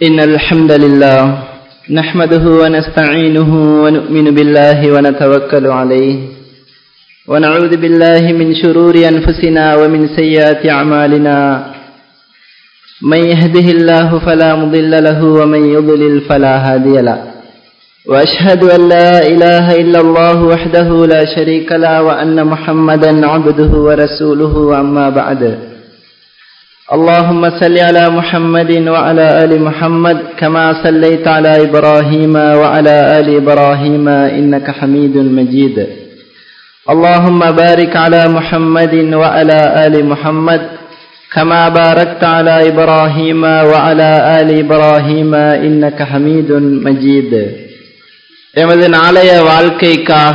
إن الحمد لله نحمده ونستعينه ونؤمن بالله ونتوكل عليه ونعوذ بالله من شرور أنفسنا ومن سيئات أعمالنا من يهده الله فلا مضل له ومن يضلل فلا هادي له وأشهد أن لا إله إلا الله وحده لا شريك له وأن محمدا عبده ورسوله أما بعد اللهم صل على محمد وعلى آل محمد كما صليت على إبراهيم وعلى آل إبراهيم إنك حميد مجيد اللهم بارك على محمد وعلى آل محمد كما باركت على إبراهيم وعلى آل إبراهيم إنك حميد مجيد எமது நாளைய வாழ்க்கைக்காக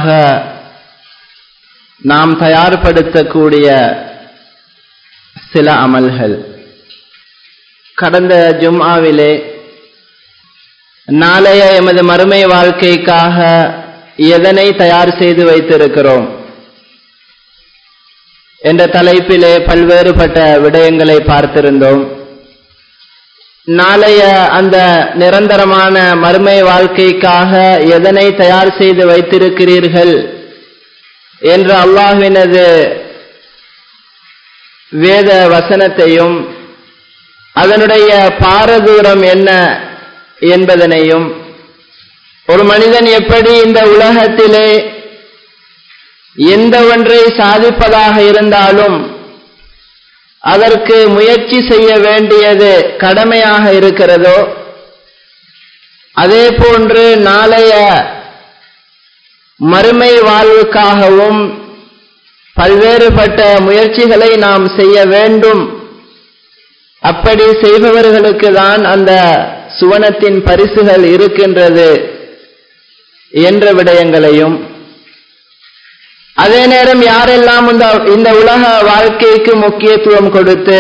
நாம் தயார்படுத்தக்கூடிய சில அமல்கள் கடந்த ஜும்ஆவிலே நாளைய எமது மறுமை வாழ்க்கைக்காக எதனை தயார் செய்து வைத்திருக்கிறோம் என்ற தலைப்பிலே பல்வேறுபட்ட விடயங்களை பார்த்திருந்தோம் நாளைய அந்த நிரந்தரமான மறுமை வாழ்க்கைக்காக எதனை தயார் செய்து வைத்திருக்கிறீர்கள் என்று அல்லாஹ்வினது வேத வசனத்தையும் அதனுடைய பாரதூரம் என்ன என்பதனையும் ஒரு மனிதன் எப்படி இந்த உலகத்திலே எந்த ஒன்றை சாதிப்பதாக இருந்தாலும் அதற்கு முயற்சி செய்ய வேண்டியது கடமையாக இருக்கிறதோ அதே போன்று நாளைய மறுமை வாழ்வுக்காகவும் பல்வேறுபட்ட முயற்சிகளை நாம் செய்ய வேண்டும் அப்படி செய்பவர்களுக்கு தான் அந்த சுவனத்தின் பரிசுகள் இருக்கின்றது என்ற விடயங்களையும் அதே நேரம் யாரெல்லாம் இந்த இந்த உலக வாழ்க்கைக்கு முக்கியத்துவம் கொடுத்து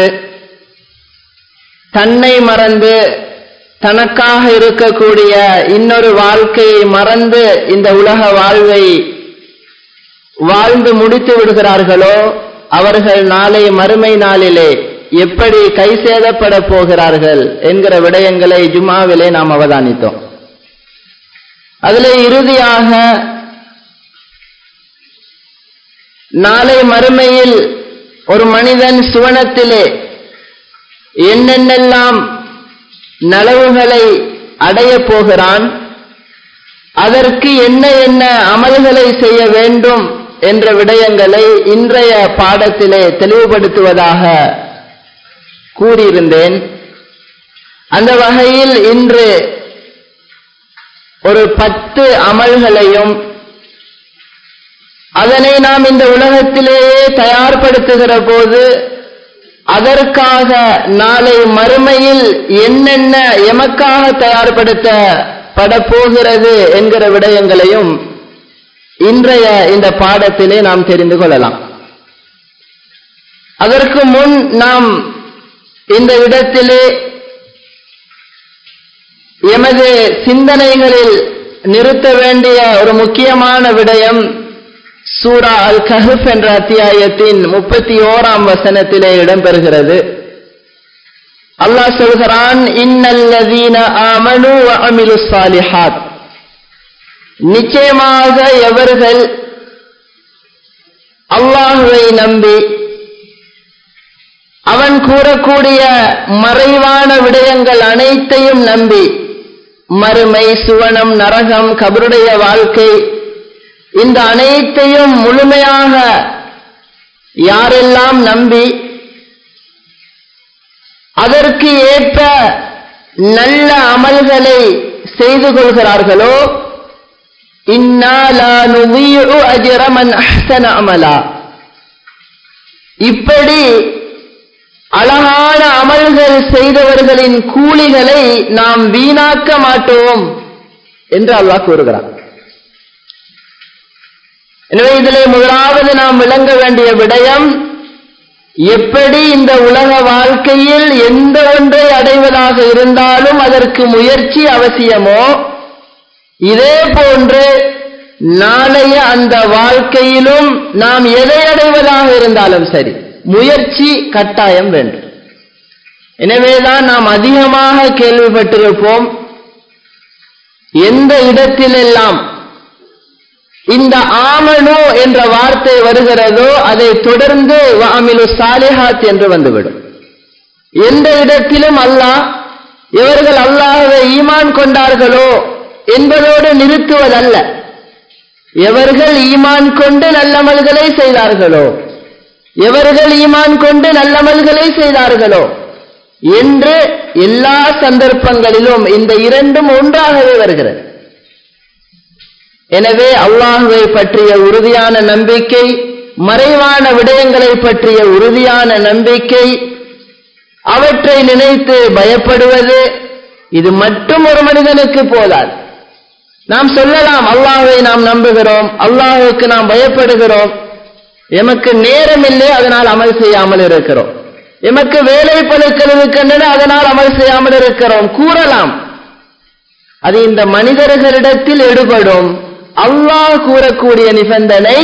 தன்னை மறந்து தனக்காக இருக்கக்கூடிய இன்னொரு வாழ்க்கையை மறந்து இந்த உலக வாழ்வை வாழ்ந்து முடித்து விடுகிறார்களோ அவர்கள் நாளை மறுமை நாளிலே எப்படி கை சேதப்பட போகிறார்கள் என்கிற விடயங்களை ஜுமாவிலே நாம் அவதானித்தோம் அதிலே இறுதியாக நாளை மறுமையில் ஒரு மனிதன் சுவனத்திலே என்னென்னெல்லாம் நலவுகளை அடையப் போகிறான் அதற்கு என்ன என்ன அமல்களை செய்ய வேண்டும் என்ற விடயங்களை இன்றைய பாடத்திலே தெளிவுபடுத்துவதாக கூறியிருந்தேன் அந்த வகையில் இன்று ஒரு பத்து அமல்களையும் அதனை நாம் இந்த உலகத்திலேயே தயார்படுத்துகிற போது அதற்காக நாளை மறுமையில் என்னென்ன எமக்காக தயார்படுத்தப்பட போகிறது என்கிற விடயங்களையும் இன்றைய இந்த பாடத்திலே நாம் தெரிந்து கொள்ளலாம் அதற்கு முன் நாம் இந்த இடத்திலே எமது சிந்தனைகளில் நிறுத்த வேண்டிய ஒரு முக்கியமான விடயம் சூரா அல் கஹப் என்ற அத்தியாயத்தின் முப்பத்தி ஓராம் வசனத்திலே இடம்பெறுகிறது அல்லாஹ் சொல்கிறான் இன்னல்லதீன ஆமனு அமிலு சாலிஹாத் நிச்சயமாக எவர்கள் அல்லாஹுவை நம்பி அவன் கூறக்கூடிய மறைவான விடயங்கள் அனைத்தையும் நம்பி மறுமை சுவனம் நரகம் கபருடைய வாழ்க்கை இந்த அனைத்தையும் முழுமையாக யாரெல்லாம் நம்பி அதற்கு ஏற்ற நல்ல அமல்களை செய்து கொள்கிறார்களோ அமலா இப்படி அழகான அமல்கள் செய்தவர்களின் கூலிகளை நாம் வீணாக்க மாட்டோம் என்று அல்லாஹ் கூறுகிறார் எனவே இதிலே முதலாவது நாம் விளங்க வேண்டிய விடயம் எப்படி இந்த உலக வாழ்க்கையில் எந்த ஒன்றை அடைவதாக இருந்தாலும் அதற்கு முயற்சி அவசியமோ இதே போன்று நாளைய அந்த வாழ்க்கையிலும் நாம் எதை அடைவதாக இருந்தாலும் சரி முயற்சி கட்டாயம் வேண்டும் எனவேதான் நாம் அதிகமாக கேள்விப்பட்டிருப்போம் எந்த இடத்திலெல்லாம் இந்த ஆமனு என்ற வார்த்தை வருகிறதோ அதை தொடர்ந்து வாமிலு சாலிஹாத் என்று வந்துவிடும் எந்த இடத்திலும் அல்லாஹ் இவர்கள் அல்லாஹவை ஈமான் கொண்டார்களோ என்பதோடு நிறுத்துவதல்ல எவர்கள் ஈமான் கொண்டு நல்லமல்களை செய்தார்களோ எவர்கள் ஈமான் கொண்டு நல்லமல்களை செய்தார்களோ என்று எல்லா சந்தர்ப்பங்களிலும் இந்த இரண்டும் ஒன்றாகவே வருகிறது எனவே அல்லாஹுவை பற்றிய உறுதியான நம்பிக்கை மறைவான விடயங்களை பற்றிய உறுதியான நம்பிக்கை அவற்றை நினைத்து பயப்படுவது இது மட்டும் ஒரு மனிதனுக்கு போதாது நாம் சொல்லலாம் அல்லாஹுவை நாம் நம்புகிறோம் அல்லாஹுக்கு நாம் பயப்படுகிறோம் எமக்கு நேரம் இல்லை அதனால் அமல் செய்யாமல் இருக்கிறோம் எமக்கு வேலை பழுக்கள் இருக்கின்றன அதனால் அமல் செய்யாமல் இருக்கிறோம் கூறலாம் அது இந்த மனிதர்களிடத்தில் எடுபடும் அல்லாஹ் கூறக்கூடிய நிபந்தனை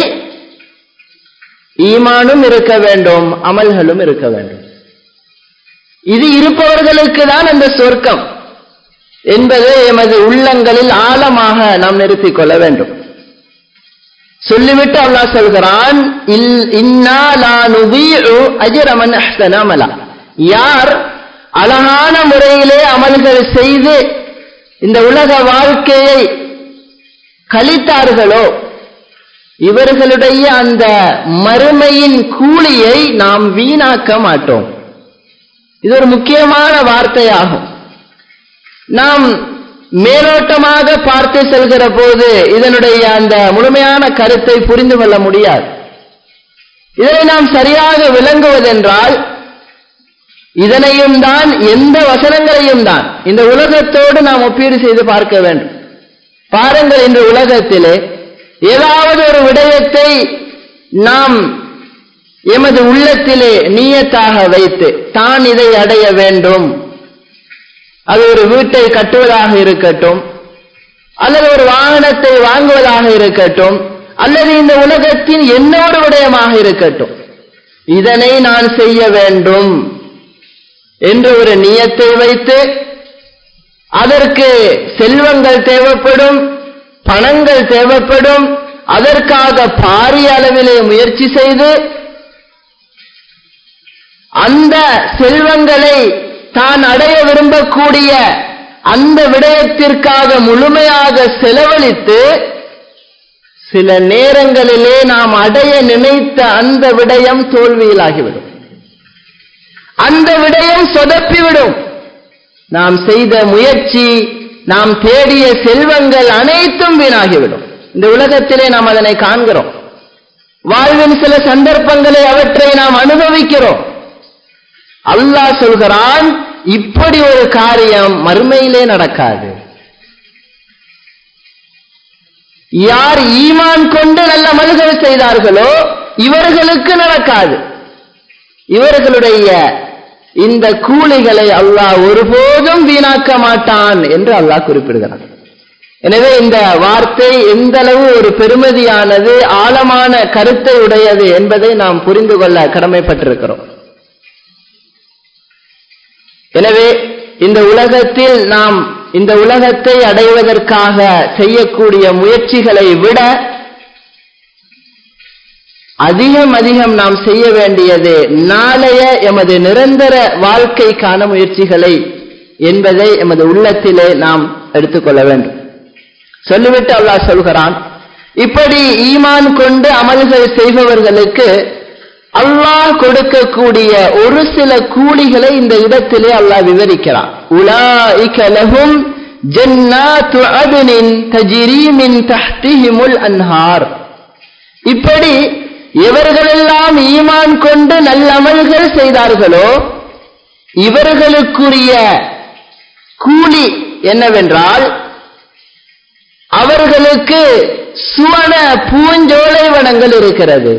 ஈமானும் இருக்க வேண்டும் அமல்களும் இருக்க வேண்டும் இது இருப்பவர்களுக்கு தான் அந்த சொர்க்கம் என்பதை எமது உள்ளங்களில் ஆழமாக நாம் நிறுத்திக் கொள்ள வேண்டும் சொல்லிவிட்டு அல்லாஹ் சொல்கிறான் யார் அழகான முறையிலே அமல்கள் செய்து இந்த உலக வாழ்க்கையை கழித்தார்களோ இவர்களுடைய அந்த மறுமையின் கூலியை நாம் வீணாக்க மாட்டோம் இது ஒரு முக்கியமான வார்த்தையாகும் நாம் மேலோட்டமாக பார்த்து செல்கிற போது இதனுடைய அந்த முழுமையான கருத்தை புரிந்து கொள்ள முடியாது இதனை நாம் சரியாக விளங்குவதென்றால் இதனையும் தான் எந்த வசனங்களையும் தான் இந்த உலகத்தோடு நாம் ஒப்பீடு செய்து பார்க்க வேண்டும் பாருங்கள் இன்று உலகத்திலே ஏதாவது ஒரு விடயத்தை நாம் எமது உள்ளத்திலே நீயத்தாக வைத்து தான் இதை அடைய வேண்டும் அது ஒரு வீட்டை கட்டுவதாக இருக்கட்டும் அல்லது ஒரு வாகனத்தை வாங்குவதாக இருக்கட்டும் அல்லது இந்த உலகத்தின் என்ன ஒரு விடயமாக இருக்கட்டும் இதனை நான் செய்ய வேண்டும் என்று ஒரு நியத்தை வைத்து அதற்கு செல்வங்கள் தேவைப்படும் பணங்கள் தேவைப்படும் அதற்காக பாரிய அளவிலே முயற்சி செய்து அந்த செல்வங்களை தான் அடைய விரும்பக்கூடிய அந்த விடயத்திற்காக முழுமையாக செலவழித்து சில நேரங்களிலே நாம் அடைய நினைத்த அந்த விடயம் தோல்வியிலாகிவிடும் அந்த விடயம் சொதப்பிவிடும் நாம் செய்த முயற்சி நாம் தேடிய செல்வங்கள் அனைத்தும் வீணாகிவிடும் இந்த உலகத்திலே நாம் அதனை காண்கிறோம் வாழ்வின் சில சந்தர்ப்பங்களை அவற்றை நாம் அனுபவிக்கிறோம் அல்லாஹ் சொல்கிறான் இப்படி ஒரு காரியம் மறுமையிலே நடக்காது யார் ஈமான் கொண்டு நல்ல மல்கள் செய்தார்களோ இவர்களுக்கு நடக்காது இவர்களுடைய இந்த கூலிகளை அல்லாஹ் ஒருபோதும் வீணாக்க மாட்டான் என்று அல்லாஹ் குறிப்பிடுகிறான் எனவே இந்த வார்த்தை எந்த அளவு ஒரு பெருமதியானது ஆழமான கருத்தை உடையது என்பதை நாம் புரிந்து கொள்ள கடமைப்பட்டிருக்கிறோம் எனவே இந்த உலகத்தில் நாம் இந்த உலகத்தை அடைவதற்காக செய்யக்கூடிய முயற்சிகளை விட அதிகம் அதிகம் நாம் செய்ய வேண்டியது நாளைய எமது நிரந்தர வாழ்க்கைக்கான முயற்சிகளை என்பதை எமது உள்ளத்திலே நாம் எடுத்துக்கொள்ள வேண்டும் சொல்லிவிட்டு அல்லாஹ் சொல்கிறான் இப்படி ஈமான் கொண்டு அமல்கள் செய்பவர்களுக்கு அல்லாஹ் கொடுக்கக்கூடிய ஒரு சில கூலிகளை இந்த இடத்திலே அல்லாஹ் விவரிக்கிறான் உலாஇக லஹும் ஜன்னாத்து அத்னின் தஜ்ரி மின் தஹ்திஹிமுல் அன்ஹார் இப்படி எவர்களெல்லாம் ஈமான் கொண்டு நல்லமல்கள் செய்தார்களோ இவர்களுக்குரிய கூலி என்னவென்றால் அவர்களுக்கு சுவன பூஞ்சோலை வனங்கள் இருக்கிறது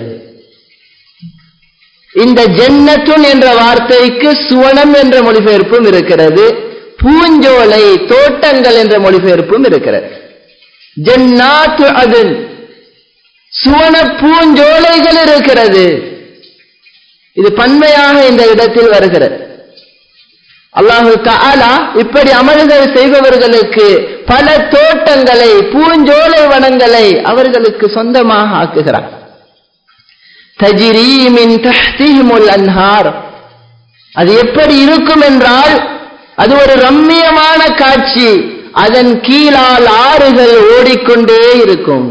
இந்த ஜன்னத்துன் என்ற வார்த்தைக்கு சுவனம் என்ற மொழிபெயர்ப்பும் இருக்கிறது பூஞ்சோலை தோட்டங்கள் என்ற மொழிபெயர்ப்பும் இருக்கிறது ஜன்னாத்து அதன் சுவன பூஞ்சோலைகள் இருக்கிறது இது பன்மையாக இந்த இடத்தில் வருகிறது அல்லாஹு தஆலா இப்படி அமல்கள் செய்பவர்களுக்கு பல தோட்டங்களை பூஞ்சோலை வனங்களை அவர்களுக்கு சொந்தமாக ஆக்குகிறார் தஜிரி மின் தஹ்திஹிமுல் அன்ஹார் அது எப்படி இருக்கும் என்றால் அது ஒரு ரம்மியமான காட்சி அதன் கீழால் ஆறுகள் ஓடிக்கொண்டே இருக்கும்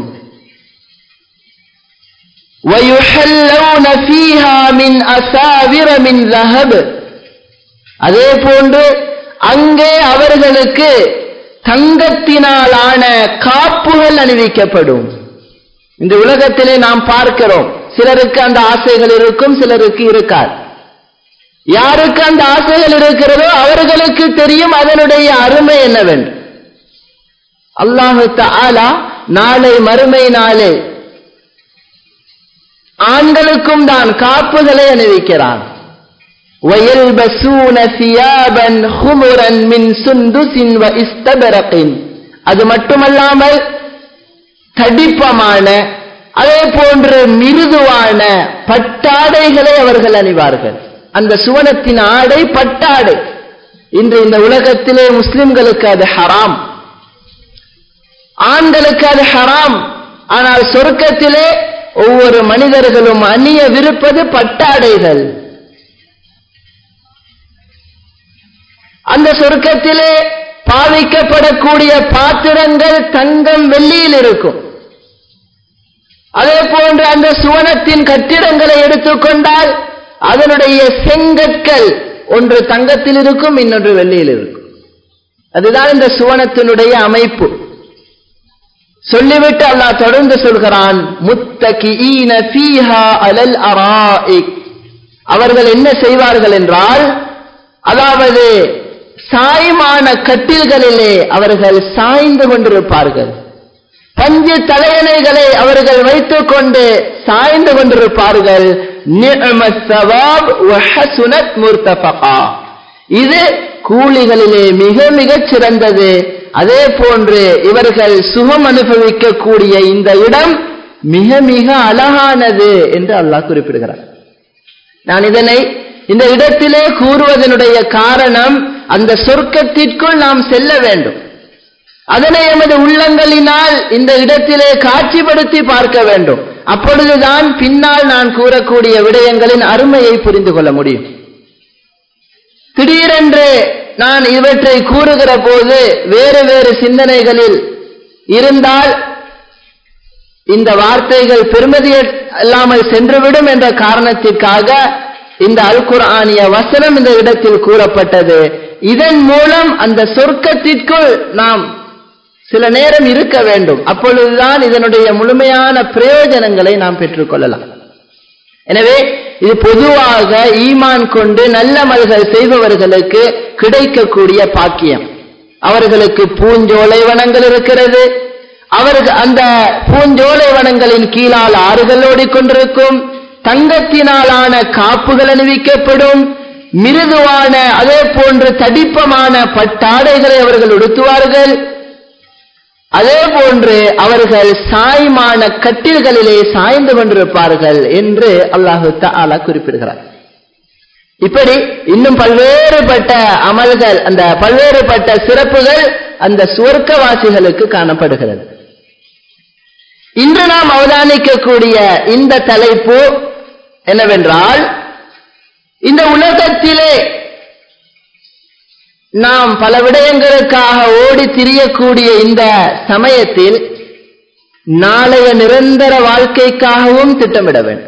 وَيُحَلَّوْنَ فِيهَا مِنْ أَسَاوِرَ مِنْ ذَهَبٍ அதே போன்று அங்கே அவர்களுக்கு தங்கத்தினாலான காப்புகள் அணிவிக்கப்படும் இந்த உலகத்திலே நாம் பார்க்கிறோம் சிலருக்கு அந்த ஆசைகள் இருக்கும் சிலருக்கு இருக்காது யாருக்கு அந்த ஆசைகள் இருக்கிறதோ அவர்களுக்கு தெரியும் அதனுடைய அருமை என்னவென்று அல்லாஹு தஆலா நாளை மறுமை நாளே ஆண்களுக்கும் தான் காப்புகளை அணிவிக்கிறான் وَيَلْبَسُونَ ثِيَابًا خُضُرًا مِنْ سُنْدُسٍ وَإِسْتَبْرَقٍ அது மட்டுமல்லாமல் தடிப்பமான அதே போன்று மிருதுவான பட்டாடைகளை அவர்கள் அணிவார்கள் அந்த சுவனத்தின் ஆடை பட்டாடை இன்று இந்த உலகத்திலே முஸ்லிம்களுக்கு அது ஹராம் ஆண்களுக்கு அது ஹராம் ஆனால் சொர்க்கத்திலே ஒவ்வொரு மனிதர்களும் அணியவிருப்பது பட்டாடைகள் அந்த சொர்க்கத்திலே பாவிக்கப்படக்கூடிய பாத்திரங்கள் தங்கம் வெள்ளியில் இருக்கும் அதே போன்று அந்த சுவனத்தின் கட்டிடங்களை எடுத்துக்கொண்டால் அதனுடைய செங்கற்கள் ஒன்று தங்கத்தில் இருக்கும் இன்னொன்று வெள்ளியில் இருக்கும் அதுதான் இந்த சுவனத்தினுடைய அமைப்பு சொல்லிவிட்டு அல்லாஹ் தொடர்ந்து சொல்கிறான் முத்தகிஈன ஃபீஹா அலல் அராயிக் அவர்கள் என்ன செய்வார்கள் என்றால் அதாவது சாய்மான கட்டில்களிலே அவர்கள் சாய்ந்து கொண்டிருப்பார்கள் பஞ்சு தலையணைகளை அவர்கள் வைத்துக் கொண்டு சாய்ந்து கொண்டிருப்பார்கள் இது கூலிகளிலே மிக மிகச் சிறந்தது அதே போன்று இவர்கள் சுகம் அனுபவிக்கக்கூடிய இந்த இடம் மிக மிக அழகானது என்று அல்லாஹ் குறிப்பிடுகிறார் நான் இதனை இந்த இடத்திலே கூறுவதனுடைய காரணம் அந்த சொர்க்கத்திற்குள் நாம் செல்ல வேண்டும் அதனை எமது உள்ளங்களினால் இந்த இடத்திலே காட்சிப்படுத்தி பார்க்க வேண்டும் அப்பொழுதுதான் பின்னால் நான் கூறக்கூடிய விடயங்களின் அருமையை புரிந்து கொள்ள முடியும் திடீரென்று நான் இவற்றை கூறுகிற போது வேறு வேறு சிந்தனைகளில் இருந்தால் இந்த வார்த்தைகள் பெருமதி இல்லாமல் சென்றுவிடும் என்ற காரணத்திற்காக இந்த அல் குர்ஆனிய வசனம் இந்த இடத்தில் கூறப்பட்டது இதன் மூலம் அந்த சொர்க்கத்திற்குள் நாம் சில நேரம் இருக்க வேண்டும் அப்பொழுதுதான் இதனுடைய முழுமையான பிரயோஜனங்களை நாம் பெற்றுக்கொள்ளலாம் எனவே இது பொதுவாக ஈமான் கொண்டு நல்ல மல்கள் செய்பவர்களுக்கு கிடைக்கக்கூடிய பாக்கியம் அவர்களுக்கு பூஞ்சோலை வனங்கள் இருக்கிறது அவர்கள் அந்த பூஞ்சோலை வனங்களின் கீழால் ஆறுகள் ஓடிக்கொண்டிருக்கும் தங்கத்தினாலான காப்புகள் அணிவிக்கப்படும் மிருதுவான அதே போன்று தடிப்பமான பட்டாடைகளை அவர்கள் உடுத்துவார்கள் அதே போன்று அவர்கள் சாய்மான கட்டில்களிலே சாய்ந்து கொண்டிருப்பார்கள் என்று அல்லாஹு தாலா குறிப்பிடுகிறார் இப்படி இன்னும் பல்வேறுபட்ட அமல்கள் அந்த பல்வேறுபட்ட சிறப்புகள் அந்த சுவர்க்கவாசிகளுக்கு காணப்படுகிறது இன்று நாம் அவதானிக்கக்கூடிய இந்த தலைப்பு என்னவென்றால் இந்த உலகத்திலே நாம் பல விடயங்களுக்காக ஓடி திரியக்கூடிய இந்த சமயத்தில் நாளைய நிரந்தர வாழ்க்கைக்காகவும் திட்டமிட வேண்டும்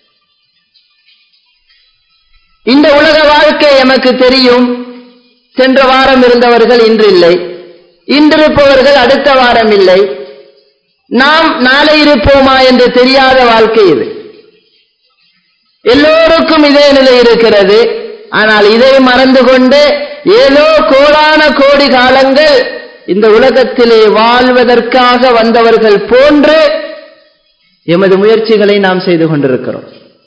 இந்த உலக வாழ்க்கை எமக்கு தெரியும் சென்ற வாரம் இருந்தவர்கள் இன்று இல்லை இன்றிருப்பவர்கள் அடுத்த வாரம் இல்லை நாம் நாளை இருப்போமா என்று தெரியாத வாழ்க்கை இது எல்லோருக்கும் இதே நிலை இருக்கிறது ஆனால் இதை மறந்து கொண்டு ஏதோ கோடான கோடி காலங்கள் இந்த உலகத்திலே வாழ்வதற்காக வந்தவர்கள் போன்று எமது முயற்சிகளை நாம் செய்து கொண்டிருக்கிறோம்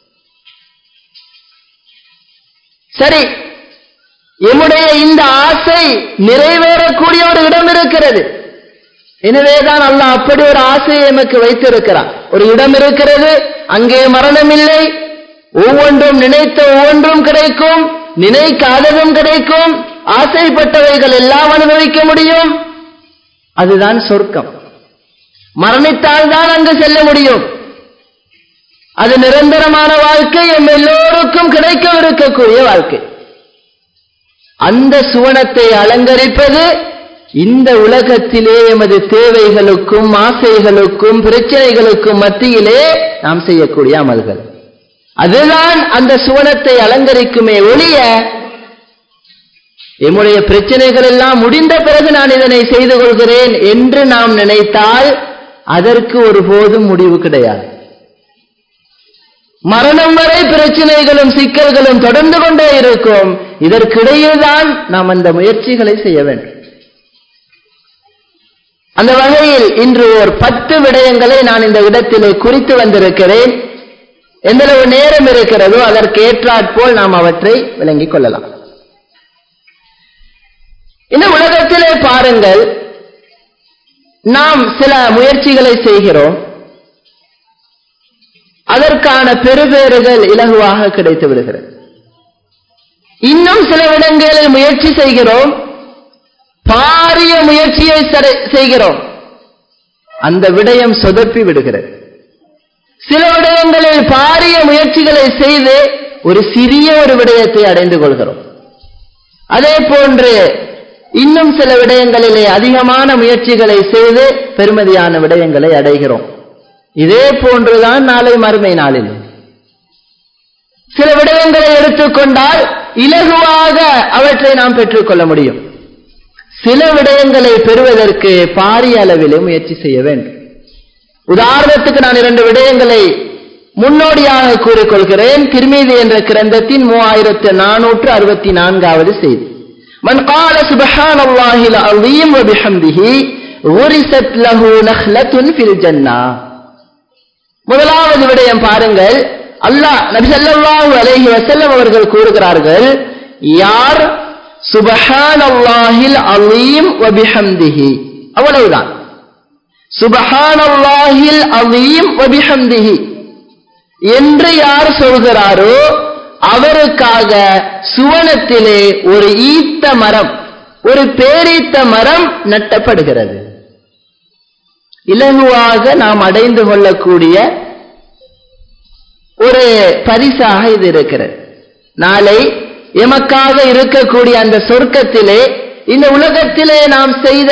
சரி எம்முடைய இந்த ஆசை நிறைவேறக்கூடிய ஒரு இடம் இருக்கிறது எனவேதான் அல்லாஹ் அப்படி ஒரு ஆசையை எமக்கு வைத்திருக்கிறான் ஒரு இடம் இருக்கிறது அங்கே மரணம் இல்லை ஒவ்வொன்றும் நினைத்த ஒவ்வொன்றும் கிடைக்கும் நினைக்காததும் கிடைக்கும் ஆசைப்பட்டவைகள் எல்லாம் அனுபவிக்க முடியும் அதுதான் சொர்க்கம் மரணித்தால் தான் அங்கு செல்ல முடியும் அது நிரந்தரமான வாழ்க்கை எம் எல்லோருக்கும் கிடைக்கவிருக்கக்கூடிய வாழ்க்கை அந்த சுவனத்தை அலங்கரிப்பது இந்த உலகத்திலே எமது தேவைகளுக்கும் ஆசைகளுக்கும் பிரச்சனைகளுக்கும் மத்தியிலே நாம் செய்யக்கூடிய அமல்கள் அதுதான் அந்த சுவனத்தை அலங்கரிக்குமே ஒழிய எம்முடைய பிரச்சனைகள் எல்லாம் முடிந்த பிறகு நான் இதனை செய்து கொள்கிறேன் என்று நாம் நினைத்தால் அதற்கு ஒருபோதும் முடிவு கிடையாது மரணம் வரை பிரச்சனைகளும் சிக்கல்களும் தொடர்ந்து கொண்டே இருக்கும் இதற்கிடையில்தான் நாம் அந்த முயற்சிகளை செய்ய வேண்டும் அந்த வகையில் இன்று ஒரு பத்து விடயங்களை நான் இந்த இடத்திலே குறித்து வந்திருக்கிறேன் எந்தளவு நேரம் இருக்கிறதோ அதற்கு ஏற்றாற்போல் நாம் அவற்றை விளங்கிக் கொள்ளலாம் இந்த உலகத்திலே பாருங்கள் நாம் சில முயற்சிகளை செய்கிறோம் அதற்கான பெருபேறுகள் இலகுவாக கிடைத்து விடுகிறது இன்னும் சில இடங்களில் முயற்சி செய்கிறோம் பாரிய முயற்சியை செய்கிறோம் அந்த விடயம் சொதப்பி விடுகிறது சில விடயங்களில் பாரிய முயற்சிகளை செய்து ஒரு சிறிய ஒரு விடயத்தை அடைந்து கொள்கிறோம் அதே போன்று இன்னும் சில விடயங்களிலே அதிகமான முயற்சிகளை செய்து பெருமதியான விடயங்களை அடைகிறோம் இதே போன்றுதான் நாளை மறுமை நாளில் சில விடயங்களை எடுத்துக்கொண்டால் இலகுவாக அவற்றை நாம் பெற்றுக்கொள்ள முடியும் சில விடயங்களை பெறுவதற்கு பாரிய அளவிலே முயற்சி செய்ய வேண்டும் உதாரணத்துக்கு நான் இரண்டு விடயங்களை முன்னோடியாக கூறிக்கொள்கிறேன் திருமீதி என்ற கிரந்தத்தின் மூவாயிரத்து நானூற்று அறுபத்தி நான்காவது செய்தி من قال سبحان الله العظيم وبحمده غرست له نخلة في الجنة முதலாவது விடயம் பாருங்கள் அல்லாஹ் நபி ஸல்லல்லாஹு அலைஹி வஸல்லம் அவர்கள் கூறுகிறார்கள் யார் சுபஹான் அல்லாஹில் அலீம் வபிஹம்திஹி அவ்வளவுதான் சுபஹான் அல்லாஹில் அலீம் வபிஹம்திஹி என்று யார் சொல்கிறாரோ அவருக்காக சுவனத்திலே ஒரு ஈத்த மரம் ஒரு பேரீத்த மரம் நட்டப்படுகிறது இலகுவாக நாம் அடைந்து கொள்ளக்கூடிய ஒரு பரிசாக இது இருக்கிறது நாளை எமக்காக இருக்கக்கூடிய அந்த சொர்க்கத்திலே இந்த உலகத்திலே நாம் செய்த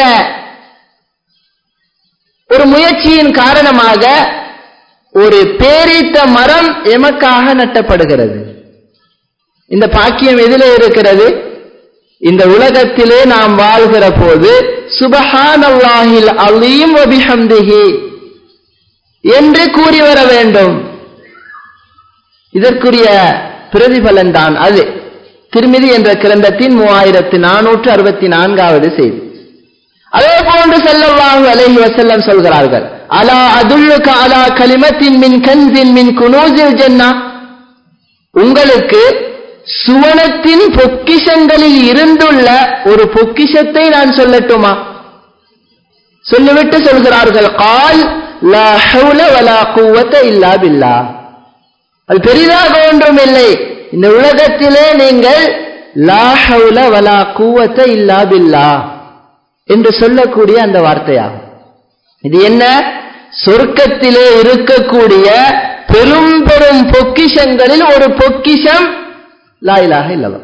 ஒரு முயற்சியின் காரணமாக ஒரு பேரித்த மரம் எமக்காக நட்டப்படுகிறது இந்த பாக்கியம் எதிலே இருக்கிறது இந்த உலகத்திலே நாம் வாழ்கிற போது சுபஹான் அல்லாஹில் அலீம் வபிஹம்திஹி என்று கூறி வர வேண்டும் இதற்குரிய பிரதிபலன் தான் அது திருமிதி என்ற கிரந்தத்தின் மூவாயிரத்து நானூற்று அறுபத்தி நான்காவது செய்தி அதே போன்று செல்லவாங்க அலைஹி வசல்லம் சொல்கிறார்கள் அலா அதுல்லுக அலா கலிமத்தின் மின் கன்சின் மின் குனூசில் ஜன்னா உங்களுக்கு சுவனத்தின் பொக்கிஷங்களில் இருந்துள்ள ஒரு பொக்கிஷத்தை நான் சொல்லட்டுமா சொல்லிவிட்டு சொல்கிறார்கள் கால் லா ஹவுல வலா குவத்த இல்லா பில்லா அது பெரிதாக ஒன்றும் இல்லை இந்த உலகத்திலே நீங்கள் லா ஹவுல வலா குவத்த இல்லா பில்லா என்று சொல்லக்கூடிய அந்த வார்த்தையாகும் இது என்ன சொர்க்கத்திலே இருக்கக்கூடிய பெரும் பெரும் பொக்கிஷங்களில் ஒரு பொக்கிஷம் லாயிலாக இல்லவா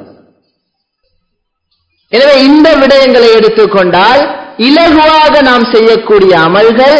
எனவே இந்த விடயங்களை எடுத்துக்கொண்டால் இலகுவாக நாம் செய்யக்கூடிய அமல்கள்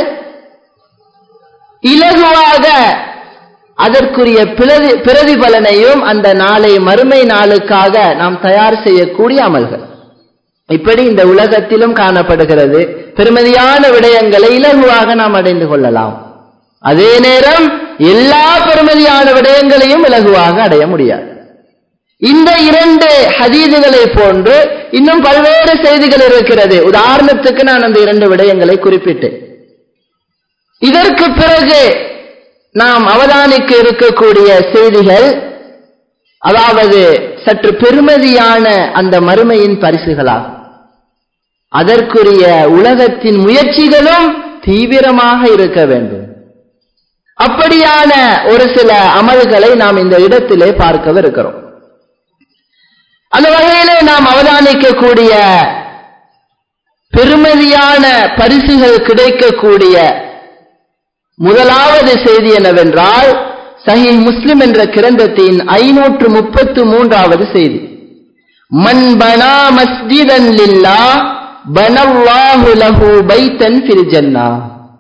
இலகுவாக அதற்குரிய பிரதி பிரதிபலனையும் அந்த நாளை மறுமை நாளுக்காக நாம் தயார் செய்யக்கூடிய அமல்கள் இப்படி இந்த உலகத்திலும் காணப்படுகிறது பெருமதியான விடயங்களை இலகுவாக நாம் அடைந்து கொள்ளலாம் அதே நேரம் எல்லா பெருமதியான விடயங்களையும் இலகுவாக அடைய முடியாது இந்த இரண்டு ஹதீதுகளை போன்று இன்னும் பல்வேறு செய்திகள் இருக்கிறது உதாரணத்துக்கு நான் அந்த இரண்டு விடயங்களை குறிப்பிட்டேன் இதற்கு பிறகு நாம் அவதானிக்க இருக்கக்கூடிய செய்திகள் அதாவது சற்று பெருமதியான அந்த மறுமையின் பரிசுகளாகும் அதற்குரிய உலகத்தின் முயற்சிகளும் தீவிரமாக இருக்க வேண்டும் அப்படியான ஒரு சில அமல்களை நாம் இந்த இடத்திலே பார்க்கவிருக்கிறோம் அந்த வகையிலே நாம் அவதானிக்கக்கூடிய பெருமதியான பரிசுகள் கிடைக்கக்கூடிய முதலாவது செய்தி என்னவென்றால் சஹி முஸ்லிம் என்ற கிரந்தத்தின் ஐநூற்று முப்பத்து மூன்றாவது செய்தி மன் பனா மஸ்ஜிதன் லில்லா பனல்லாஹு லஹு பைத்தன் ஃபில் ஜன்னா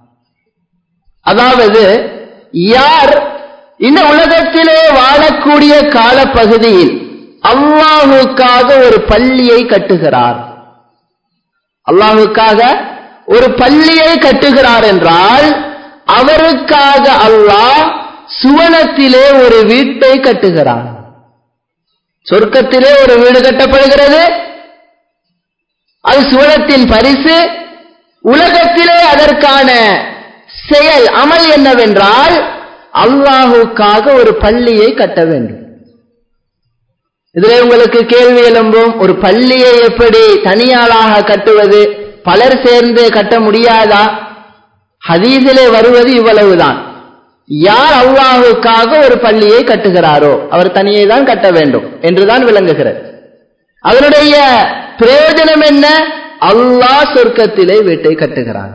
அதாவது யார் இந்த உலகத்திலே வாழக்கூடிய காலப்பகுதியில் அல்லாஹுக்காக ஒரு பள்ளியை கட்டுகிறார் அல்லாஹுக்காக ஒரு பள்ளியை கட்டுகிறார் என்றால் அவருக்காக அல்லாஹ் சுவனத்திலே ஒரு வீட்டை கட்டுகிறான் சொர்க்கத்திலே ஒரு வீடு கட்டப்படுகிறது அது சுவனத்தின் பரிசு உலகத்திலே அதற்கான செயல் அமல் என்னவென்றால் அல்லாஹுக்காக ஒரு பள்ளியை கட்ட வேண்டும் இதில் உங்களுக்கு கேள்வி எழும்பும் ஒரு பள்ளியை எப்படி தனியாளாக கட்டுவது பலர் சேர்ந்து கட்ட முடியாதா ஹதீஸிலே வருவது இவ்வளவுதான் யார் அல்லாஹுக்காக ஒரு பள்ளியை கட்டுகிறாரோ அவர் தனியே தான் கட்ட வேண்டும் என்றுதான் விளங்குகிறது அதனுடைய பிரயோஜனம் என்ன அல்லாஹ் சொர்க்கத்திலே வீட்டை கட்டுகிறான்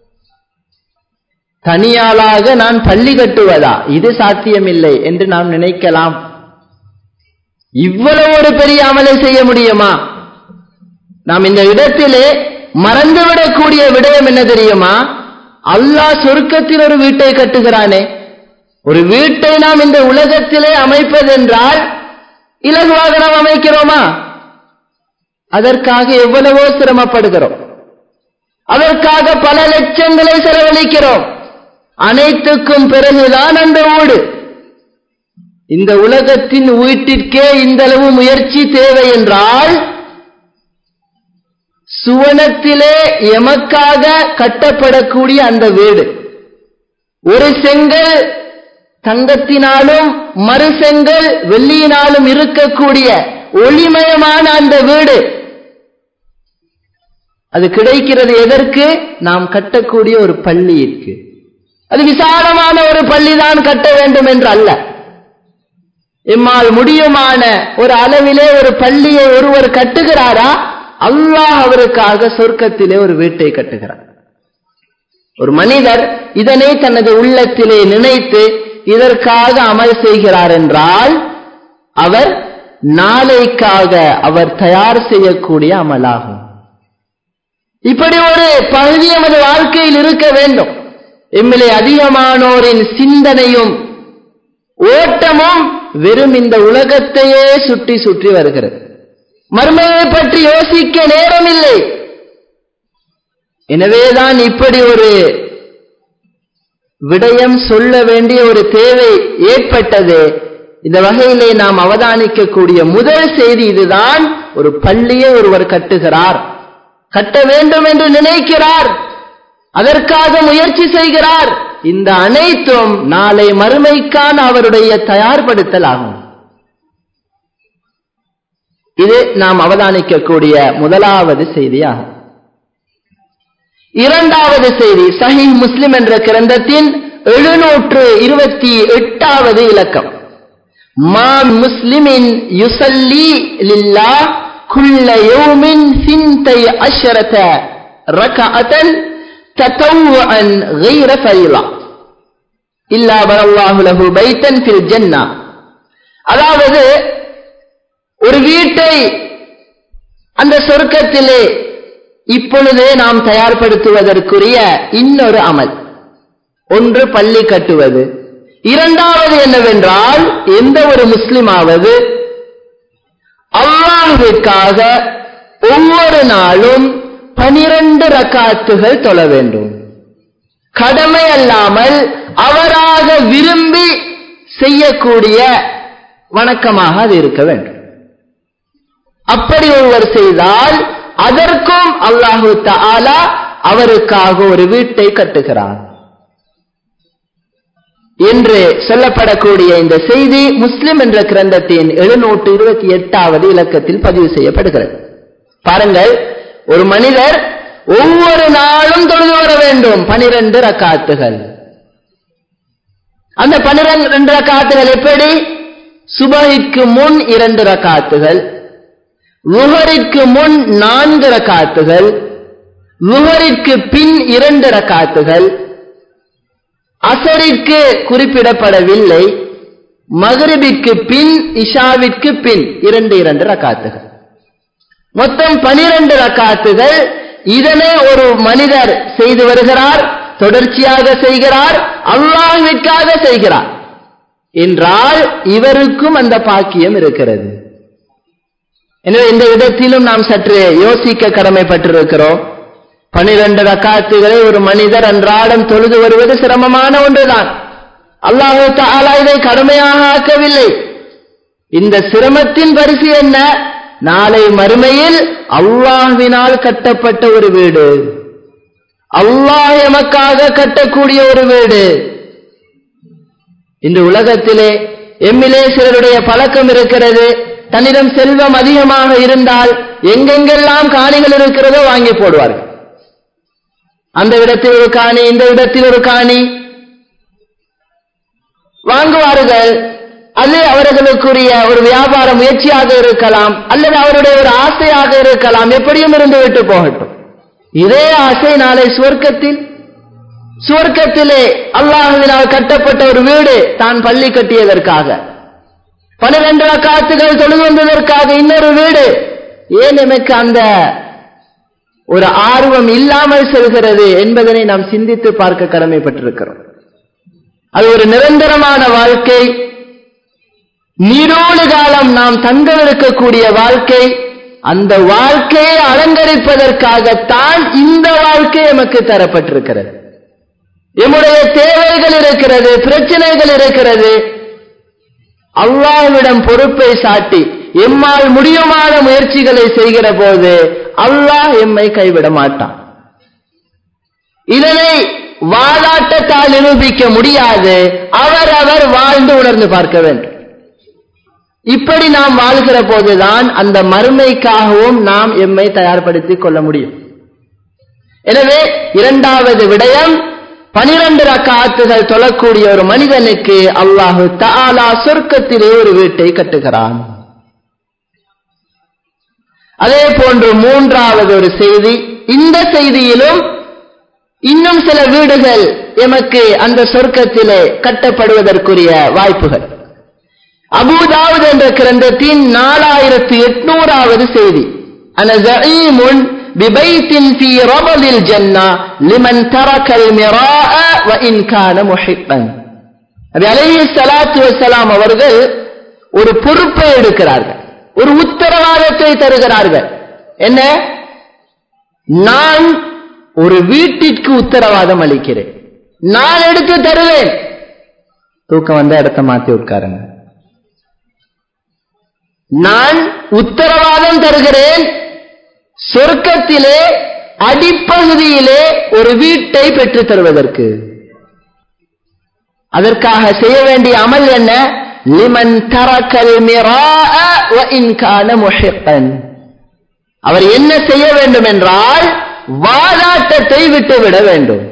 தனியாளாக நான் பள்ளி கட்டுவதா இது சாத்தியமில்லை என்று நாம் நினைக்கலாம் இவ்வளவு ஒரு பெரிய அமலை செய்ய முடியுமா நாம் இந்த இடத்திலே மறந்துவிடக்கூடிய விடயம் என்ன தெரியுமா அல்லாஹ் சொர்க்கத்தில் ஒரு வீட்டை கட்டுகிறானே ஒரு வீட்டை நாம் இந்த உலகத்திலே அமைப்பதென்றால் இலகுவாக நாம் அமைக்கிறோமா அதற்காக எவ்வளவோ சிரமப்படுகிறோம் அதற்காக பல லட்சங்களை செலவழிக்கிறோம் அனைத்துக்கும் பிறகுதான் அந்த வீடு இந்த உலகத்தின் வீட்டிற்கே இந்த அளவு முயற்சி தேவை என்றால் சுவனத்திலே எமக்காக கட்டப்படக்கூடிய அந்த வீடு ஒரு செங்கல் தங்கத்தினாலும் மறு செங்கல் வெள்ளியினாலும் இருக்கக்கூடிய ஒளிமயமான அந்த வீடு அது கிடைக்கிறது எதற்கு நாம் கட்டக்கூடிய ஒரு பள்ளியிற்கு அது விசாலமான ஒரு பள்ளிதான் கட்ட வேண்டும் என்று அல்ல எம்மால் முடியுமான ஒரு அளவிலே ஒரு பள்ளியை ஒருவர் கட்டுகிறாரா அல்லாஹ் அவருக்காக சொர்க்கத்திலே ஒரு வீட்டை கட்டுகிறார் ஒரு மனிதர் இதனை தனது உள்ளத்திலே நினைத்து இதற்காக அமல் செய்கிறார் என்றால் அவர் நாளைக்காக அவர் தயார் செய்யக்கூடிய அமலாகும் இப்படி ஒரு பகுதி நமது வாழ்க்கையில் இருக்க வேண்டும் எம்மிலே அதிகமானோரின் சிந்தனையும் ஓட்டமும் வெறும் இந்த உலகத்தையே சுற்றி சுற்றி வருகிறது மர்மையை பற்றி யோசிக்க நேரமில்லை எனவேதான் இப்படி ஒரு விடயம் சொல்ல வேண்டிய ஒரு தேவை ஏற்பட்டது இந்த வகையிலே நாம் அவதானிக்கக்கூடிய முதல் செய்தி இதுதான் ஒரு பள்ளியை ஒருவர் கட்டுகிறார் கட்ட வேண்டும் என்று நினைக்கிறார் அதற்காக முயற்சி செய்கிறார் இந்த அனைத்தும் நாளை மறுமைக்கான அவருடைய தயார்படுத்தல் ஆகும் இது நாம் அவதானிக்கக்கூடிய முதலாவது செய்தியாகும் இரண்டாவது செய்தி சஹி முஸ்லிம் என்ற கிரந்தத்தின் எழுநூற்று இருபத்தி எட்டாவது இலக்கம் மா முஸ்லிமின் யுசல்லி லில்லா குல்ல யௌமின் சிந்தை அஷரத ரகஅத்தன் تطوعا غير فريضة إلا بنى الله له بيتا في الجنة அதாவது ஒரு வீட்டை அந்த சொர்க்கத்திலே இப்பொழுதே நாம் தயார்படுத்துவதற்குரிய இன்னொரு அமல் ஒன்று பள்ளி கட்டுவது இரண்டாவது என்னவென்றால் எந்த ஒரு முஸ்லிமாவது அல்லாஹுக்காக ஒவ்வொரு நாளும் பனிரெண்டு ரக்காத்துகள் தொழ வேண்டும் கடமை அல்லாமல் அவராக விரும்பி செய்யக்கூடிய வணக்கமாக அது இருக்க வேண்டும் அப்படி ஒருவர் செய்தால் அதற்கும் அல்லாஹு தாலா அவருக்காக ஒரு வீட்டை கட்டுகிறார் என்று சொல்லப்படக்கூடிய இந்த செய்தி முஸ்லிம் என்ற கிரந்தத்தின் எழுநூற்று இருபத்தி எட்டாவது இலக்கத்தில் பதிவு செய்யப்படுகிறது பாருங்கள் ஒரு மனிதர் ஒவ்வொரு நாளும் தொழுது வர வேண்டும் பனிரெண்டு ரக்காத்துகள் அந்த பனிரெண்டு ரக்காத்துகள் எப்படி சுபகிக்கு முன் இரண்டு ரக்காத்துகள் லுஹரிற்கு முன் நான்கு ரக்காத்துகள் லுஹரிற்கு பின் இரண்டு ரக்காத்துகள் அசரிற்கு குறிப்பிடப்படவில்லை மகரிபிற்கு பின் இஷாவிற்கு பின் இரண்டு இரண்டு ரக்காத்துகள் மொத்தம் பனிரெண்டு ரக்காத்துகள் இதனை ஒரு மனிதர் செய்து வருகிறார் தொடர்ச்சியாக செய்கிறார் அல்லாஹ்விற்காக செய்கிறார் என்றால் இவருக்கும் அந்த பாக்கியம் இருக்கிறது எனவே இந்த இடத்திலும் நாம் சற்று யோசிக்க கடமைப்பட்டிருக்கிறோம் பனிரெண்டு ரக்காத்துகளை ஒரு மனிதர் அன்றாடம் தொழுது வருவது சிரமமான ஒன்றுதான் அல்லாஹு தாலா இதை கடுமையாக ஆக்கவில்லை இந்த சிரமத்தின் பரிசு என்ன நாளை மறுமையில் அல்லாஹ்வினால் கட்டப்பட்ட ஒரு வீடு அல்லாஹ் எமக்காக கட்டக்கூடிய ஒரு வீடு இந்த உலகத்திலே எம்மிலே சிலருடைய பழக்கம் இருக்கிறது தன்னிடம் செல்வம் அதிகமாக இருந்தால் எங்கெங்கெல்லாம் காணிகள் இருக்கிறதோ வாங்கி போடுவார்கள் அந்த இடத்தில் ஒரு காணி இந்த இடத்தில் ஒரு காணி வாங்குவார்கள் அது அவர்களுக்குரிய ஒரு வியாபார முயற்சியாக இருக்கலாம் அல்லது அவருடைய ஒரு ஆசையாக இருக்கலாம் எப்படியும் இருந்து விட்டு போகட்டும் இதே ஆசை நாளை சுவர்க்கத்தில் சுவர்க்கத்திலே அல்லாஹுவினால் கட்டப்பட்ட ஒரு வீடு தான் பள்ளி கட்டியதற்காக பனிரெண்டு காத்துகள் தொழுது வந்ததற்காக இன்னொரு வீடு ஏன் எனக்கு அந்த ஒரு ஆர்வம் இல்லாமல் செல்கிறது என்பதனை நாம் சிந்தித்து பார்க்க கடமைப்பட்டிருக்கிறோம் அது ஒரு நிரந்தரமான வாழ்க்கை நீரோடு காலம் நாம் தங்கவிருக்கக்கூடிய வாழ்க்கை அந்த வாழ்க்கையை அலங்கரிப்பதற்காகத்தான் இந்த வாழ்க்கை எமக்கு தரப்பட்டிருக்கிறது எம்முடைய தேவைகள் இருக்கிறது பிரச்சனைகள் இருக்கிறது அல்லாஹ்விடம் பொறுப்பை சாட்டி எம்மால் முடியுமான முயற்சிகளை செய்கிற போது அல்லாஹ் எம்மை கைவிட மாட்டான் இதனை வாதாட்டத்தால் நிரூபிக்க முடியாது அவர் அவர் வாழ்ந்து உணர்ந்து பார்க்க வேண்டும் இப்படி நாம் வாழ்கிற போதுதான் அந்த மறுமைக்காகவும் நாம் எம்மை தயார்படுத்திக் கொள்ள முடியும் எனவே இரண்டாவது விடயம் பனிரெண்டு ரக்காத்துகள் தொழக்கூடிய ஒரு மனிதனுக்கு அல்லாஹு தாலா சொர்க்கத்திலே ஒரு வீட்டை கட்டுகிறான் அதே போன்று மூன்றாவது ஒரு செய்தி இந்த செய்தியிலும் இன்னும் சில வீடுகள் எமக்கு அந்த சொர்க்கத்திலே கட்டப்படுவதற்குரிய வாய்ப்புகள் அபுதாவுத் என்ற கிரந்தத்தின் நாலாயிரத்தி எட்நூறாவது செய்தி அன ஜஈமுன் ببيت في ربض الجنة لمن ترك المراء وإن كان محقا நபி அலைஹி ஸலாத்து வஸலாம் அவர்கள் ஒரு பொறுப்பை எடுக்கிறார்கள் ஒரு உத்தரவாதத்தை தருகிறார்கள் என்ன நான் ஒரு வீட்டிற்கு உத்தரவாதம் அளிக்கிறேன் நான் எடுத்து தருவேன் தூக்கம் வந்த இடத்த மாத்தி உட்காருங்க நான் உத்தரவாதம் தருகிறேன் சொர்க்கத்திலே அடிப்பகுதியிலே ஒரு வீட்டை பெற்றுத் தருவதற்கு அதற்காக செய்ய வேண்டிய அமல் என்ன லிமன் தரக்கல் முஹிப்பன் அவர் என்ன செய்ய வேண்டும் என்றால் வாதாட்டத்தை விட்டுவிட வேண்டும்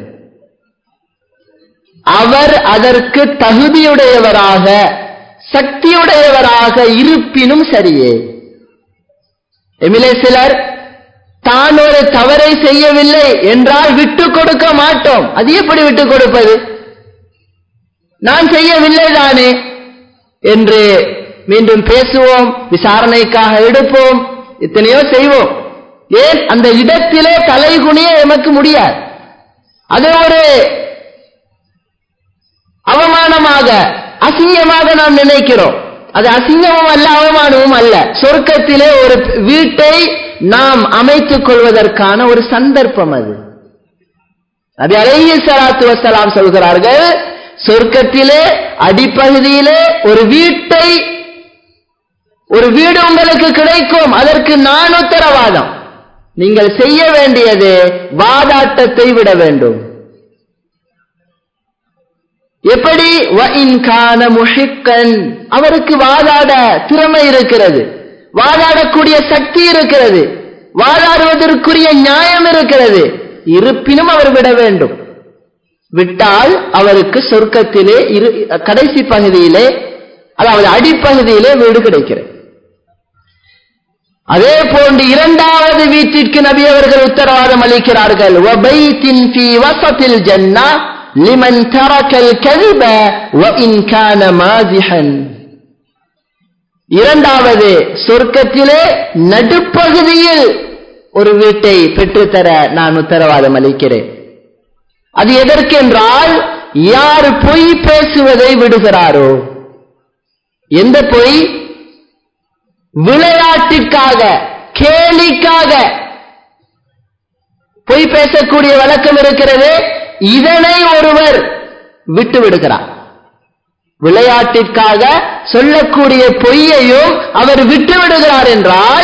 அவர் அதற்கு தகுதியுடையவராக சக்தியுடையவராக இருப்பினும் சரியே எமிலே சிலர் தான் ஒரு தவறை செய்யவில்லை என்றால் விட்டு கொடுக்க மாட்டோம் அது எப்படி விட்டு கொடுப்பது நான் செய்யவில்லை தானே என்று மீண்டும் பேசுவோம் விசாரணைக்காக எடுப்போம் எத்தனையோ செய்வோம் ஏன் அந்த இடத்திலே தலைகுனிய எமக்கு முடியாது அது ஒரு அவமானமாக அசிங்கமாக நாம் நினைக்கிறோம் அது அசிங்கமும் அல்ல அவமானமும் அல்ல சொர்க்கத்திலே ஒரு வீட்டை நாம் அமைத்துக் கொள்வதற்கான ஒரு சந்தர்ப்பம் அது அது அழகிய சலாத்து வசலாம் சொல்கிறார்கள் சொர்க்கத்திலே அடிப்பகுதியிலே ஒரு வீட்டை ஒரு வீடு உங்களுக்கு கிடைக்கும் அதற்கு நான் உத்தரவாதம் நீங்கள் செய்ய வேண்டியது வாதாட்டத்தை விட வேண்டும் எப்படி முஷிக்கன் அவருக்கு வாதாட திறமை இருக்கிறது வாதாடக்கூடிய சக்தி இருக்கிறது வாதாடுவதற்குரிய நியாயம் இருக்கிறது இருப்பினும் அவர் விட வேண்டும் விட்டால் அவருக்கு சொர்க்கத்திலே இரு கடைசி பகுதியிலே அதாவது அடிப்பகுதியிலே வீடு கிடைக்கிறது அதே போன்று இரண்டாவது வீட்டிற்கு நபி அவர்கள் உத்தரவாதம் அளிக்கிறார்கள் வபைத்தின் ஃபீ வசத்தில் ஜன்னா லிமன் தரக்கல் கல்ப وإن كان مازحا இரண்டாவது சொர்க்கத்திலே நடுப்பகுதியில் ஒரு வீட்டை பெற்றுத்தர நான் உத்தரவாதம் அளிக்கிறேன் அது எதற்கென்றால் யார் பொய் பேசுவதை விடுகிறாரோ எந்த பொய் விளையாட்டிற்காக கேலிக்காக பொய் பேசக்கூடிய வழக்கம் இருக்கிறது இதனை ஒருவர் விட்டு விடுகிறார் விளையாட்டிற்காக சொல்லக்கூடிய பொய்யையும் அவர் விட்டு விடுகிறார் என்றால்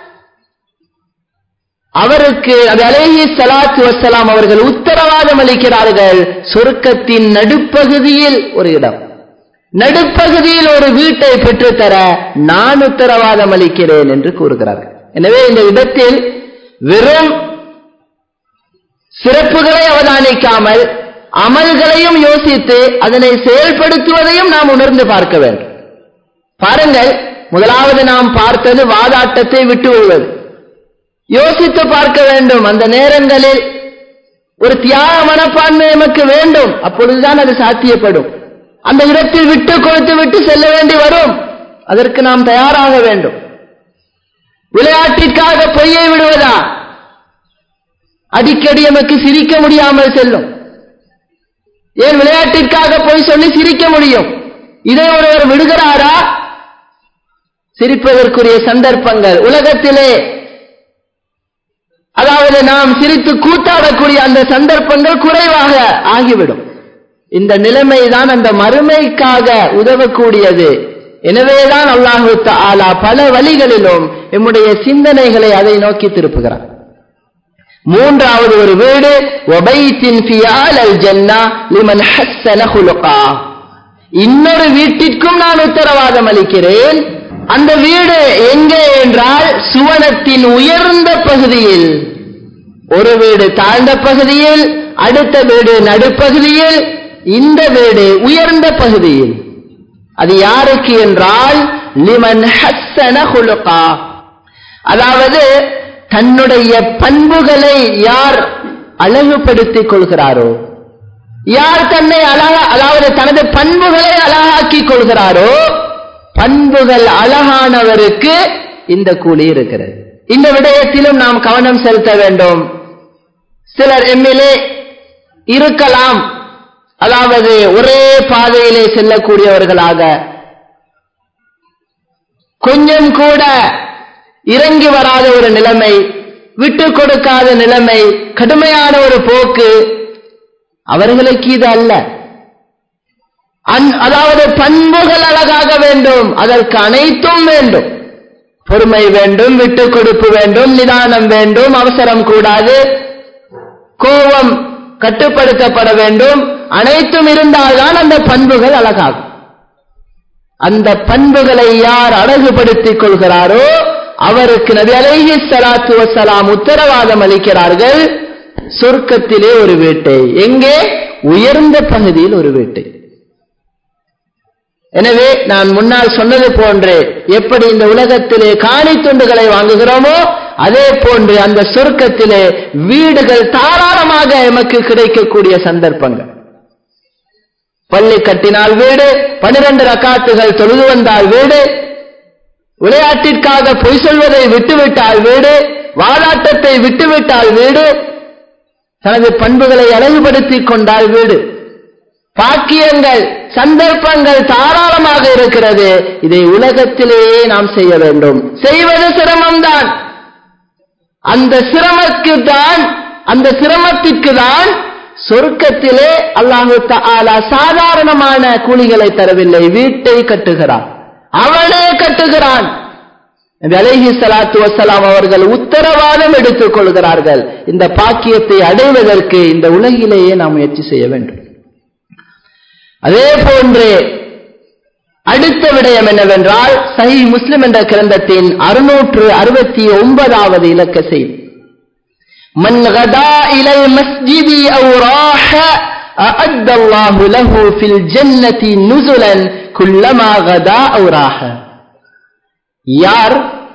அவருக்கு அது அலேஹி சலாத்து வசலாம் அவர்கள் உத்தரவாதம் அளிக்கிறார்கள் சொர்க்கத்தின் நடுப்பகுதியில் ஒரு இடம் நடுப்பகுதியில் ஒரு வீட்டை பெற்றுத்தர நான் உத்தரவாதம் அளிக்கிறேன் என்று கூறுகிறார்கள் எனவே இந்த இடத்தில் வெறும் சிறப்புகளை அவதானிக்காமல் அமல்களையும் யோசித்து அதனை செயல்படுத்துவதையும் நாம் உணர்ந்து பார்க்க வேண்டும் பாருங்கள் முதலாவது நாம் பார்த்தது வாதாட்டத்தை விட்டு விடுவது யோசித்து பார்க்க வேண்டும் அந்த நேரங்களில் ஒரு தியாக மனப்பான்மை நமக்கு வேண்டும் அப்பொழுதுதான் அது சாத்தியப்படும் அந்த இடத்தில் விட்டு கொடுத்து விட்டு செல்ல வேண்டி வரும் அதற்கு நாம் தயாராக வேண்டும் விளையாட்டிற்காக பொய்யை விடுவதா அடிக்கடி நமக்கு சிரிக்க முடியாமல் செல்லும் ஏன் விளையாட்டிற்காக பொய் சொல்லி சிரிக்க முடியும் இதை ஒருவர் விடுகிறாரா சிரிப்பதற்குரிய சந்தர்ப்பங்கள் உலகத்திலே அதாவது நாம் சிரித்து கூத்தாடக்கூடிய அந்த சந்தர்ப்பங்கள் குறைவாக ஆகிவிடும் இந்த நிலைமைதான் அந்த மறுமைக்காக உதவக்கூடியது எனவேதான் அல்லாஹு ஆலா பல வழிகளிலும் நம்முடைய சிந்தனைகளை அதை நோக்கி திருப்புகிறார் மூன்றாவது ஒரு வீடு ஒபைத்தின் ஃபியால் ஜன்னா லிமன் ஹஸ்ஸன ஹுலுகா இன்னொரு வீட்டிற்கும் நான் உத்தரவாதம் அளிக்கிறேன் அந்த வீடு எங்கே என்றால் சுவனத்தின் உயர்ந்த பகுதியில் ஒரு வீடு தாழ்ந்த பகுதியில் அடுத்த வீடு நடுப்பகுதியில் இந்த வீடு உயர்ந்த பகுதியில் அது யாருக்கு என்றால் லிமன் ஹஸ்ஸன ஹுலுகா அதாவது தன்னுடைய பண்புகளை யார் அழகுபடுத்திக் கொள்கிறாரோ யார் தன்னை அழக அதாவது தனது பண்புகளை அழகாக்கிக் கொள்கிறாரோ பண்புகள் அழகானவருக்கு இந்த கூலி இருக்கிறது இந்த விடயத்திலும் நாம் கவனம் செலுத்த வேண்டும் சிலர் எம்மிலே இருக்கலாம் அதாவது ஒரே பாதையிலே செல்லக்கூடியவர்களாக கொஞ்சம் கூட இறங்கி வராத ஒரு நிலைமை விட்டு கொடுக்காத நிலைமை கடுமையான ஒரு போக்கு அவர்களுக்கு இது அல்ல அதாவது பண்புகள் அழகாக வேண்டும் அதற்கு அனைத்தும் வேண்டும் பொறுமை வேண்டும் விட்டு கொடுப்பு வேண்டும் நிதானம் வேண்டும் அவசரம் கூடாது கோபம் கட்டுப்படுத்தப்பட வேண்டும் அனைத்தும் இருந்தால்தான் அந்த பண்புகள் அழகாகும் அந்த பண்புகளை யார் அழகுபடுத்திக் கொள்கிறாரோ அவருக்கு நபி அலைஹி ஸலாத்து வஸலாம் உத்தரவாதம் அளிக்கிறார்கள் சொர்க்கத்திலே ஒரு வீட்டை எங்கே உயர்ந்த பகுதியில் ஒரு வீட்டை எனவே நான் முன்னால் சொன்னது போன்று எப்படி இந்த உலகத்திலே காணி துண்டுகளை வாங்குகிறோமோ அதே போன்று அந்த சொர்க்கத்திலே வீடுகள் தாராளமாக எமக்கு கிடைக்கக்கூடிய சந்தர்ப்பங்கள் பள்ளி கட்டினால் வீடு பனிரெண்டு ரக்காத்துகள் தொழுது வந்தால் வீடு விளையாட்டிற்காக பொய் சொல்வதை விட்டுவிட்டால் வீடு வாதாட்டத்தை விட்டுவிட்டால் வீடு தனது பண்புகளை அழகுபடுத்திக் கொண்டால் வீடு பாக்கியங்கள் சந்தர்ப்பங்கள் தாராளமாக இருக்கிறது இதை உலகத்திலேயே நாம் செய்ய வேண்டும் செய்வது சிரமம்தான் அந்த சிரமக்கு தான் அந்த சிரமத்திற்கு தான் சொர்க்கத்திலே அல்லாஹு தாலா சாதாரணமான கூலிகளை தரவில்லை வீட்டை கட்டுகிறான் அவனே கட்டுகிறான் அலைஹி சலாத்து வசலாம் அவர்கள் உத்தரவாதம் எடுத்துக் கொள்கிறார்கள் இந்த பாக்கியத்தை அடைவதற்கு இந்த உலகிலேயே நாம் முயற்சி செய்ய வேண்டும் அதே போன்று அடுத்த விடயம் என்னவென்றால் சஹி முஸ்லிம் என்ற கிரந்தத்தின் அறுநூற்று அறுபத்தி ஒன்பதாவது இலக்க செய்தி من غدا إلى المسجد أو راح أعد الله له في الجنة نزلا كلما غدا أو راح யார்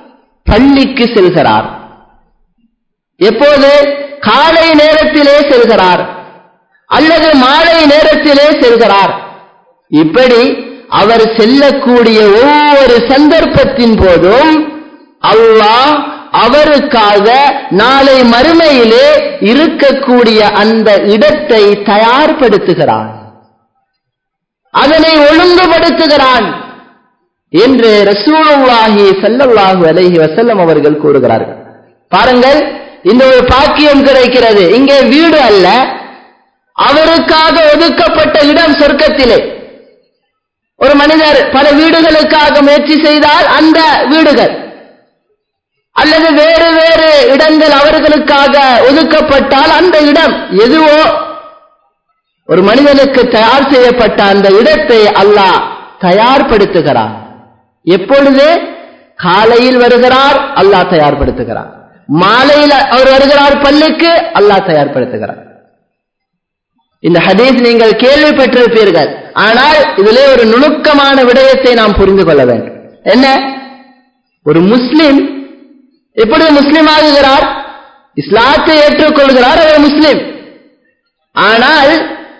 பள்ளிக்கு செல்கிறார் எப்போது காலை நேரத்திலே செல்கிறார் அல்லது மாலை நேரத்திலே செல்கிறார் இப்படி அவர் செல்லக்கூடிய ஒவ்வொரு சந்தர்ப்பத்தின் போதும் அல்லாஹ் அவருக்காக நாளை மறுமையிலே இருக்கக்கூடிய அந்த இடத்தை தயார்படுத்துகிறான் அதனை ஒழுங்குபடுத்துகிறான் என்று ரசூலுல்லாஹி ஸல்லல்லாஹு அலைஹி வஸல்லம் அவர்கள் கூறுகிறார்கள் பாருங்கள் இந்த ஒரு பாக்கியம் கிடைக்கிறது இங்கே வீடு அல்ல அவருக்காக ஒதுக்கப்பட்ட இடம் சொர்க்கத்திலே ஒரு மனிதர் பல வீடுகளுக்காக முயற்சி செய்தால் அந்த வீடுகள் அல்லது வேறு வேறு இடங்கள் அவர்களுக்காக ஒதுக்கப்பட்டால் அந்த இடம் எதுவோ ஒரு மனிதனுக்கு தயார் செய்யப்பட்ட அந்த இடத்தை அல்லாஹ் தயார்படுத்துகிறார் எப்பொழுது காலையில் வருகிறார் அல்லாஹ் தயார்படுத்துகிறார் மாலையில் அவர் வருகிறார் பள்ளிக்கு அல்லாஹ் தயார்படுத்துகிறார் இந்த ஹதீஸ் நீங்கள் கேள்விப்பட்டிருப்பீர்கள் ஆனால் இதிலே ஒரு நுணுக்கமான விடயத்தை நாம் புரிந்து கொள்ள வேண்டும் என்ன ஒரு முஸ்லிம் எப்படி முஸ்லிம் ஆகுகிறார் இஸ்லாத்தை ஏற்றுக்கொள்கிறார் அவர் முஸ்லிம் ஆனால்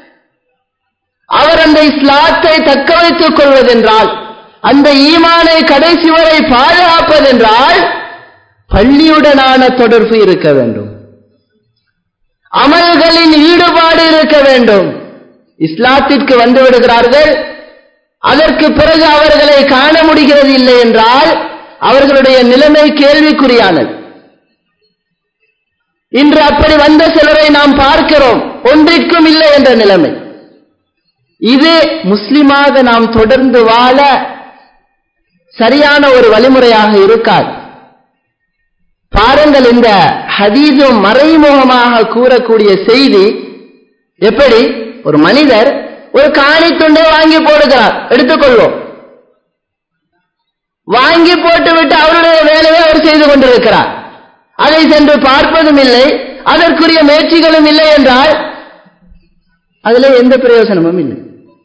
அவர் அந்த இஸ்லாத்தை தக்க வைத்துக் கொள்வதென்றால் அந்த ஈமானை கடைசி வரை பாதுகாப்பதென்றால் பள்ளியுடனான தொடர்பு இருக்க வேண்டும் அமல்களின் ஈடுபாடு இருக்க வேண்டும் இஸ்லாத்திற்கு வந்து விடுகிறார்கள் அதற்கு பிறகு அவர்களை காண முடிகிறது இல்லை என்றால் அவர்களுடைய நிலைமை கேள்விக்குறியானது இன்று அப்படி வந்த சிலரை நாம் பார்க்கிறோம் ஒன்றிற்கும் இல்லை என்ற நிலைமை இது முஸ்லிமாக நாம் தொடர்ந்து வாழ சரியான ஒரு வழிமுறையாக இருக்காது பாருங்கள் இந்த ஹதீஸும் மறைமுகமாக கூறக்கூடிய செய்தி எப்படி ஒரு மனிதர் ஒரு காணி துண்டை வாங்கி போடுகிறார் எடுத்துக்கொள்வோம் வாங்கி போட்டுவிட்டு அவருடைய வேலையை அவர் செய்து கொண்டிருக்கிறார் அதை சென்று பார்ப்பதும் இல்லை அதற்குரிய முயற்சிகளும் இல்லை என்றால் அதுல எந்த பிரயோசனமும் இல்லை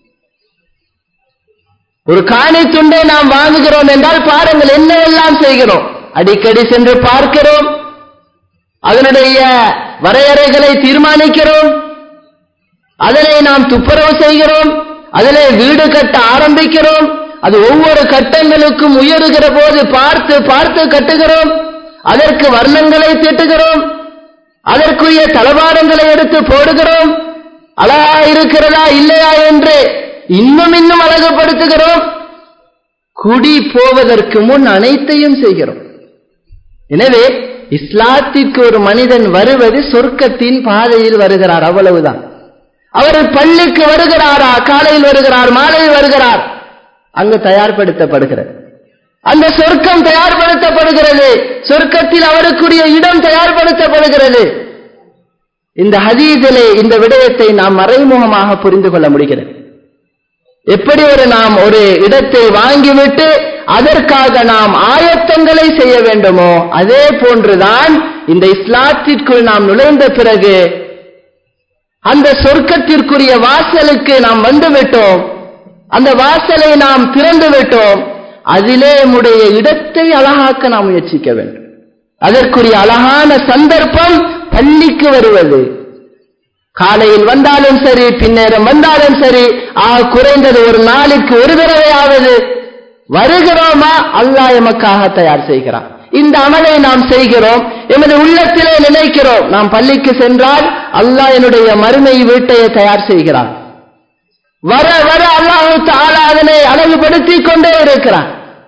ஒரு காணி துண்டை நாம் வாங்குகிறோம் என்றால் பாருங்கள் என்ன எல்லாம் செய்கிறோம் அடிக்கடி சென்று பார்க்கிறோம் அதனுடைய வரையறைகளை தீர்மானிக்கிறோம் அதனை நாம் துப்புரவு செய்கிறோம் அதிலே வீடு கட்ட ஆரம்பிக்கிறோம் அது ஒவ்வொரு கட்டங்களுக்கும் உயருகிற போது பார்த்து பார்த்து கட்டுகிறோம் அதற்கு வர்ணங்களை தீட்டுகிறோம் அதற்குரிய தளபாடங்களை எடுத்து போடுகிறோம் அழகா இருக்கிறதா இல்லையா என்று இன்னும் இன்னும் அழகுபடுத்துகிறோம் குடி போவதற்கு முன் அனைத்தையும் செய்கிறோம் எனவே இஸ்லாத்திற்கு ஒரு மனிதன் வருவது சொர்க்கத்தின் பாதையில் வருகிறார் அவ்வளவுதான் அவர் பள்ளிக்கு வருகிறாரா காலையில் வருகிறார் மாலையில் வருகிறார் அங்கு தயார்படுத்தப்படுகிறது அந்த சொர்க்கம் தயார்படுத்தப்படுகிறது சொர்க்கத்தில் அவருக்குரிய இடம் தயார்படுத்தப்படுகிறது இந்த ஹதீதிலே இந்த விடயத்தை நாம் மறைமுகமாக புரிந்து கொள்ள முடிகிறது எப்படி ஒரு நாம் ஒரு இடத்தை வாங்கிவிட்டு அதற்காக நாம் ஆயத்தங்களை செய்ய வேண்டுமோ அதே போன்றுதான் இந்த இஸ்லாத்திற்குள் நாம் நுழைந்த பிறகு அந்த சொர்க்கத்திற்குரிய வாசலுக்கு நாம் வந்துவிட்டோம் அந்த வாசலை நாம் திறந்து விட்டோம் அதிலே நம்முடைய இடத்தை அழகாக்க நாம் முயற்சிக்க வேண்டும் அதற்குரிய அழகான சந்தர்ப்பம் பள்ளிக்கு வருவது காலையில் வந்தாலும் சரி பின்னேரம் வந்தாலும் சரி ஆக குறைந்தது ஒரு நாளுக்கு ஒரு தடவையாவது வருகிறோமா அல்லாஹ் எமக்காக தயார் செய்கிறான் இந்த அமலை நாம் செய்கிறோம் எமது உள்ளத்திலே நினைக்கிறோம் நாம் பள்ளிக்கு சென்றால் அல்லாஹ் என்னுடைய மறுமை வீட்டையை தயார் செய்கிறான் வர வர அல்லாஹு தாலா அதனை அழகுபடுத்திக் கொண்டே இருக்கிறான்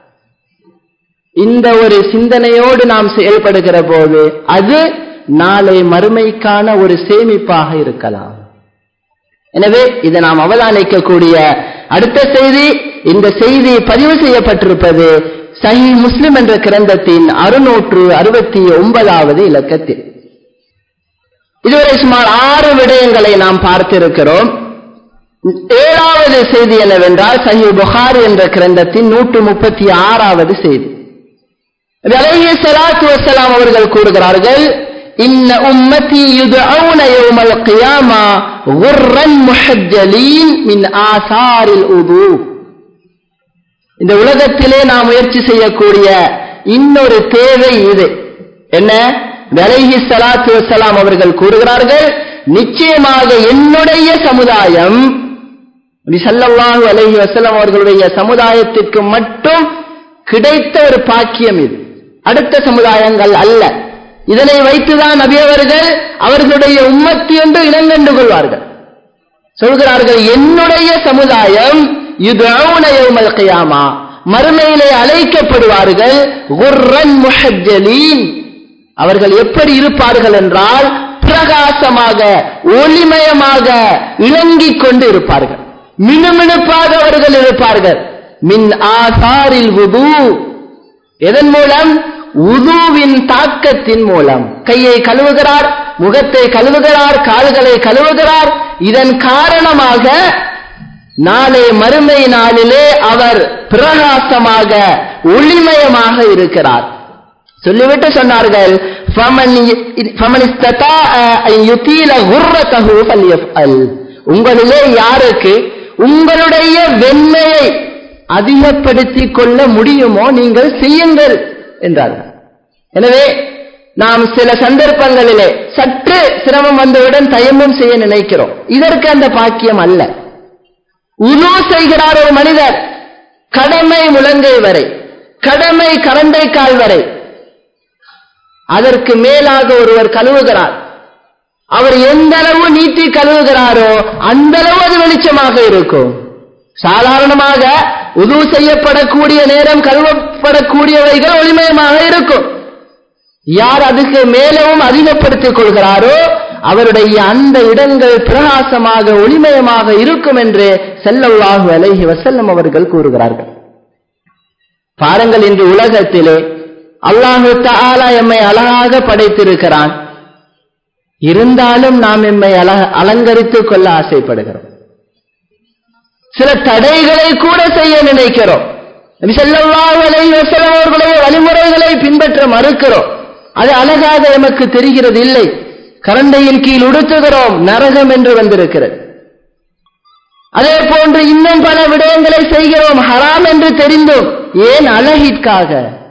இந்த ஒரு சிந்தனையோடு நாம் செயல்படுகிற போது அது நாளை மறுமைக்கான ஒரு சேமிப்பாக இருக்கலாம் எனவே இதை நாம் அவதானிக்கக்கூடிய அடுத்த செய்தி இந்த செய்தி பதிவு செய்யப்பட்டிருப்பது சஹி முஸ்லிம் என்ற கிரந்தத்தின் அறுநூற்று அறுபத்தி ஒன்பதாவது இலக்கத்தில் இதுவரை சுமார் ஆறு விடயங்களை நாம் பார்த்திருக்கிறோம் ஏழாவது செய்தி என்னவென்றால் சஹி புகார் என்ற கிரந்தத்தின் நூற்று முப்பத்தி ஆறாவது செய்தி அலைஹி ஸலாத்து வஸலாம் அவர்கள் கூறுகிறார்கள் இன்ன உம்மதி யுதஊன யௌமல் கியாமா குர்ரன் முஹஜ்ஜலீன் மின் ஆசாரில் உது இந்த உலகத்திலே நாம் முயற்சி செய்யக்கூடிய இன்னொரு தேவை இது என்ன அலைஹி ஸலாத்து வஸலாம் அவர்கள் கூறுகிறார்கள் நிச்சயமாக என்னுடைய சமுதாயம் நபி ஸல்லல்லாஹு அலைஹி வஸல்லம் அவர்களுடைய சமுதாயத்துக்கு மட்டும் கிடைத்த ஒரு பாக்கியம் இது அடுத்த சமுதாயங்கள் அல்ல இதனை வைத்துதான் நபி அவர்கள் அவர்களுடைய உம்மத்தி என்று இனங்கண்டு கொள்வார்கள் சொல்கிறார்கள் என்னுடைய சமுதாயம் யுதஊன யௌமல் கியாமா மறுமையிலே அழைக்கப்படுவார்கள் குர்ரன் முஹஜ்ஜலீன் அவர்கள் எப்படி இருப்பார்கள் என்றால் பிரகாசமாக ஒளிமயமாக இளங்கிக் கொண்டு இருப்பார்கள் மினுமினுப்பாக அவர்கள் இருப்பார்கள் மின் ஆசாரில் வுது எதன் மூலம் உதுவின் தாக்கத்தின் மூலம் கையை கழுவுகிறார் முகத்தை கழுவுகிறார் கால்களை கழுவுகிறார் இதன் காரணமாக நாளை மறுமை நாளிலே அவர் பிரகாசமாக ஒளிமயமாக இருக்கிறார் சொல்லிவிட்டு சொன்னார்கள் உங்களிலே யாருக்கு உங்களுடைய வெண்மையை அதிகப்படுத்திக் கொள்ள முடியுமோ நீங்கள் செய்யுங்கள் என்றார்கள் எனவே நாம் சில சந்தர்ப்பங்களிலே சற்று சிரமம் வந்தவுடன் தயமும் செய்ய நினைக்கிறோம் இதற்கு அந்த பாக்கியம் அல்ல உலு செய்கிறார் ஒரு மனிதர் கடமை முழங்கை வரை கடமை கரண்டை கால் வரை அதற்கு மேலாக ஒருவர் கழுவுகிறார் அவர் எந்த அளவு நீட்டி கழுவுகிறாரோ அந்த அளவு அது வெளிச்சமாக இருக்கும் சாதாரணமாக உது செய்யப்படக்கூடிய நேரம் கழுவப்படக்கூடியவைகள் ஒளிமயமாக இருக்கும் யார் அதுக்கு மேலவும் அதிகப்படுத்திக் கொள்கிறாரோ அவருடைய அந்த இடங்கள் பிரகாசமாக ஒளிமயமாக இருக்கும் என்று செல்லல்லாஹு அலைஹி வசல்லம் அவர்கள் கூறுகிறார்கள் பாருங்கள் இன்று உலகத்திலே அல்லாஹு தாலா எம்மை அழகாக படைத்திருக்கிறான் இருந்தாலும் நாம் எம்மை அழக அலங்கரித்துக் கொள்ள ஆசைப்படுகிறோம் சில தடைகளை கூட செய்ய நினைக்கிறோம் செல்லல்லாஹு அலைஹி வஸல்லம் அவர்களுடைய வழிமுறைகளை பின்பற்ற மறுக்கிறோம் அது அழகாக எமக்கு தெரிகிறது இல்லை கரண்டையின் கீழ் உடுத்துகிறோம் நரகம் என்று வந்திருக்கிறது அதே போன்று இன்னும் பல விடயங்களை செய்கிறோம் ஹராம் என்று தெரிந்தும் ஏன் அழகிற்காக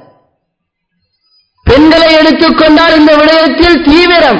பெண்களை எடுத்துக்கொண்டால் இந்த விடயத்தில் தீவிரம்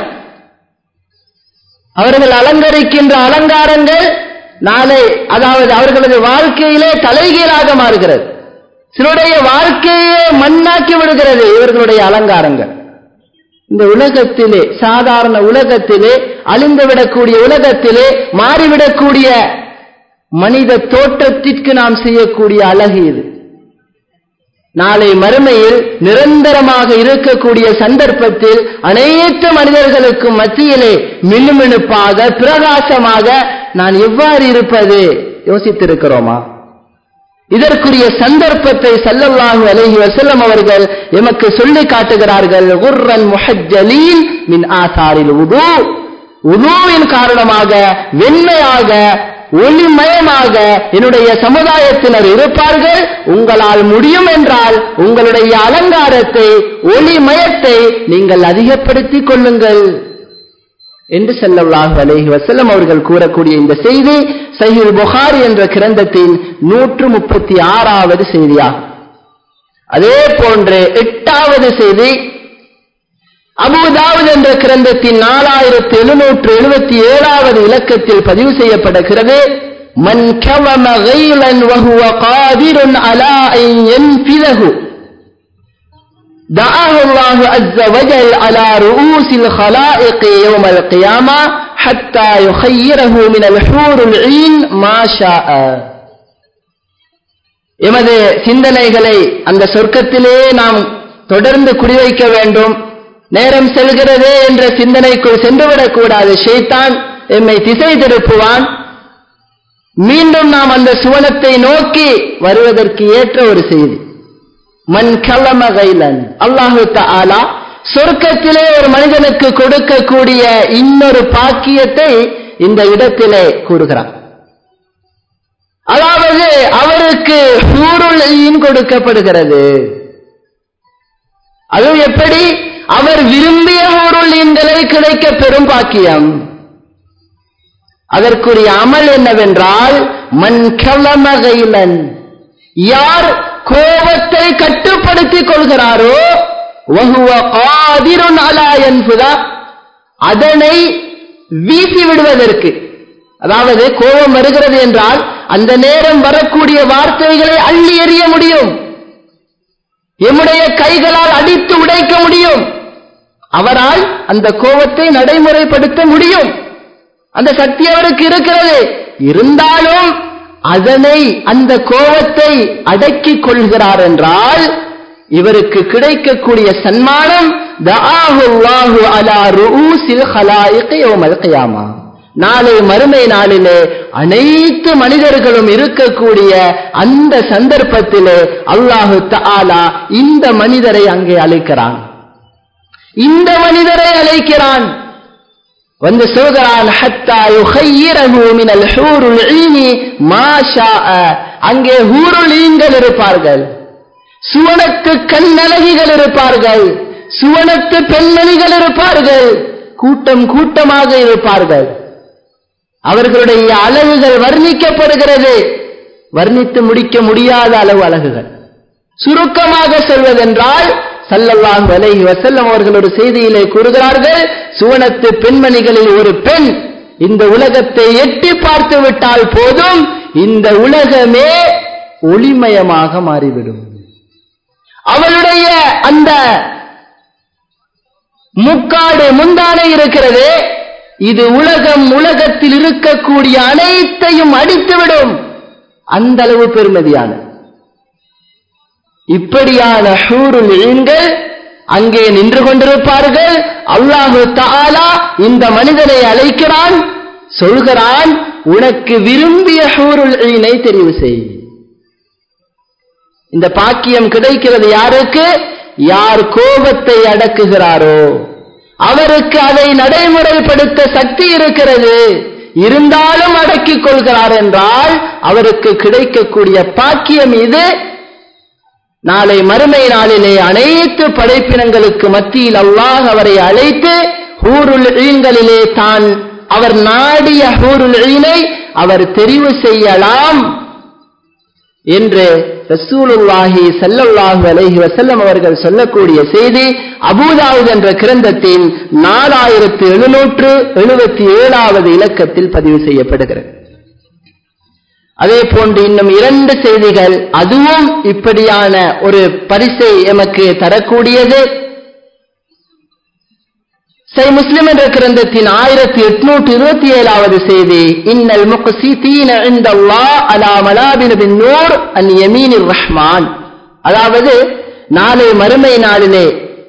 அவர்கள் அலங்கரிக்கின்ற அலங்காரங்கள் நாளை அதாவது அவர்களது வாழ்க்கையிலே தலைகீழாக மாறுகிறது சிலருடைய வாழ்க்கையே மண்ணாக்கி விடுகிறது இவர்களுடைய அலங்காரங்கள் இந்த உலகத்திலே சாதாரண உலகத்திலே அழிந்துவிடக்கூடிய உலகத்திலே மாறிவிடக்கூடிய மனித தோற்றத்திற்கு நாம் செய்யக்கூடிய அழகு இது நாளை மறுமையில் நிரந்தரமாக இருக்கக்கூடிய சந்தர்ப்பத்தில் அனைத்து மனிதர்களுக்கும் மத்தியிலே மினுமினுப்பாக பிரகாசமாக நான் எவ்வாறு இருப்பது யோசித்திருக்கிறோமா இதற்குரிய சந்தர்ப்பத்தை சல்லல்லாஹு அலைஹி வஸல்லம் அவர்கள் எமக்கு சொல்லி காட்டுகிறார்கள் குர்ரன் முஹஜ்ஜலீன் மின் ஆசாரில் உது உதுவின் காரணமாக வெண்மையாக ஒளிமயமாக என்னுடைய சமுதாயத்தினர் இருப்பார்கள் உங்களால் முடியும் என்றால் உங்களுடைய அலங்காரத்தை ஒளிமயத்தை நீங்கள் அதிகப்படுத்திக் கொள்ளுங்கள் என்று செல்லல்லாஹு அலைஹி வஸல்லம் அவர்கள் கூறக்கூடிய இந்த செய்தி சஹீல் புகாரி என்ற கிரந்தத்தின் நூற்று முப்பத்தி ஆறாவது செய்தியாகும் அதே போன்று எட்டாவது செய்தி அபுதாவுத் என்ற கிரந்தத்தின் நாலாயிரத்தி எழுநூற்று எழுபத்தி ஏழாவது இலக்கத்தில் பதிவு செய்யப்படுகிறது மன் கவம கைலன் வஹுவ காதிருன் அலா ஐ யன்ஃபிதஹு دعاه الله عز وجل على رؤوس الخلائق يوم القيامة حتى يخيره من الحور العين ما شاء எமது சிந்தனைகளை அந்த சொர்க்கத்திலே நாம் தொடர்ந்து குறிவைக்க வேண்டும் நேரம் செல்கிறதே என்ற சிந்தனைக்குள் சென்றுவிடக் கூடாது ஷைத்தான் எம்மை திசை திருப்புவான் மீண்டும் நாம் அந்த சுவனத்தை நோக்கி வருவதற்கு ஏற்ற ஒரு செய்தி மன் கலம கைலன் அல்லாஹு தாலா சொர்க்கத்திலே ஒரு மனிதனுக்கு கொடுக்கக்கூடிய இன்னொரு பாக்கியத்தை இந்த இடத்திலே கூறுகிறான் அதாவது அவருக்கு ஹூருள் கொடுக்கப்படுகிறது அது எப்படி அவர் விரும்பிய ஹூருள்ளீன்களை கிடைக்க பெரும் பாக்கியம் அதற்குரிய அமல் என்னவென்றால் மன் கலம கைலன் யார் கோபத்தை கட்டுப்படுத்திக் கொள்கிறாரோ வஹுவ காதிருன் அலா யன்ஃபுதா அதனை வீசி விடுவதற்கு அதாவது கோபம் வருகிறது என்றால் அந்த நேரம் வரக்கூடிய வார்த்தைகளை அள்ளி எறிய முடியும் எம்முடைய கைகளால் அடித்து உடைக்க முடியும் அவரால் அந்த கோபத்தை நடைமுறைப்படுத்த முடியும் அந்த சக்தி அவருக்கு இருக்கிறது இருந்தாலும் அதனை அந்த கோபத்தை அடக்கிக் கொள்கிறார் என்றால் இவருக்கு கிடைக்கக்கூடிய சன்மானம் தஆஹுல்லாஹு அலா ரூஸில் ஹலாயிக் யௌமல் கியாமா நாளை மறுமை நாளிலே அனைத்து மனிதர்களும் இருக்கக்கூடிய அந்த சந்தர்ப்பத்திலே அல்லாஹு தஆலா இந்த மனிதரை அங்கே அழைக்கிறான் இந்த மனிதரை அழைக்கிறான் வந்து சொல்கிறான் ஹத்தா யுஹையிரஹு மினல் ஹூருல் ஈனி மா ஷாஅ அங்கே ஹூருல் ஈன்கள் இருப்பார்கள் சுவனத்து கண்ணழகிகள் இருப்பார்கள் சுவனத்து பெண்மணிகள் இருப்பார்கள் கூட்டம் கூட்டமாக இருப்பார்கள் அவர்களுடைய அழகுகள் வர்ணிக்கப்படுகிறது வர்ணித்து முடிக்க முடியாத அளவு அழகுகள் சுருக்கமாக சொல்வதென்றால் சல்லல்லாஹு அலைஹி வஸல்லம் அவர்கள் ஒரு செய்தியிலே கூறுகிறார்கள் சுவனத்து பெண்மணிகளில் ஒரு பெண் இந்த உலகத்தை எட்டி பார்த்து விட்டால் போதும் இந்த உலகமே ஒளிமயமாக மாறிவிடும் அவளுடைய அந்த முக்காடு முந்தானை இருக்கிறது இது உலகம் உலகத்தில் இருக்கக்கூடிய அனைத்தையும் அடித்துவிடும் அந்த அளவு பெருமதியான இப்படியான ஹூருல் ஈன்கள் அங்கே நின்று கொண்டிருப்பார்கள் அல்லாஹு தஆலா இந்த மனிதனை அழைக்கிறான் சொல்கிறான் உனக்கு விரும்பிய ஹூருல் ஈனை தெரிவு செய் இந்த பாக்கியம் கிடைக்கிறது யாருக்கு யார் கோபத்தை அடக்குகிறாரோ அவருக்கு அதை நடைமுறைப்படுத்த சக்தி இருக்கிறது இருந்தாலும் அடக்கிக் கொள்கிறார் என்றால் அவருக்கு கிடைக்கக்கூடிய பாக்கியம் இது நாளை மறுமை நாளிலே அனைத்து படைப்பினங்களுக்கு மத்தியில் அல்லாஹ் அவரை அழைத்து ஹூருல் ஈன்களிலே தான் அவர் நாடிய ஹூருல் ஈனை அவர் தெரிவு செய்யலாம் என்று ரசூலுல்லாஹி ஸல்லல்லாஹு அலைஹி வஸல்லம் அவர்கள் சொல்லக்கூடிய செய்தி அபூதாவுத் என்ற கிரந்தத்தின் நாலாயிரத்து எழுநூற்று எழுபத்தி ஏழாவது இலக்கத்தில் பதிவு செய்யப்படுகிறது அதே போன்று இன்னும் இரண்டு செய்திகள் அதுவும் இப்படியான ஒரு பரிசை எமக்கு தரக்கூடியது சை முஸ்லிம் என்ற கிரந்தத்தின் ஆயிரத்தி எட்நூற்று இருபத்தி ஏழாவது செய்தி இன்னல் முக்சிதீன இந்தல்லாஹ் அலா மலாபின் பின் நூர் அன் யமீனிர் ரஹ்மான் அதாவது நாளை மறுமை நாளிலே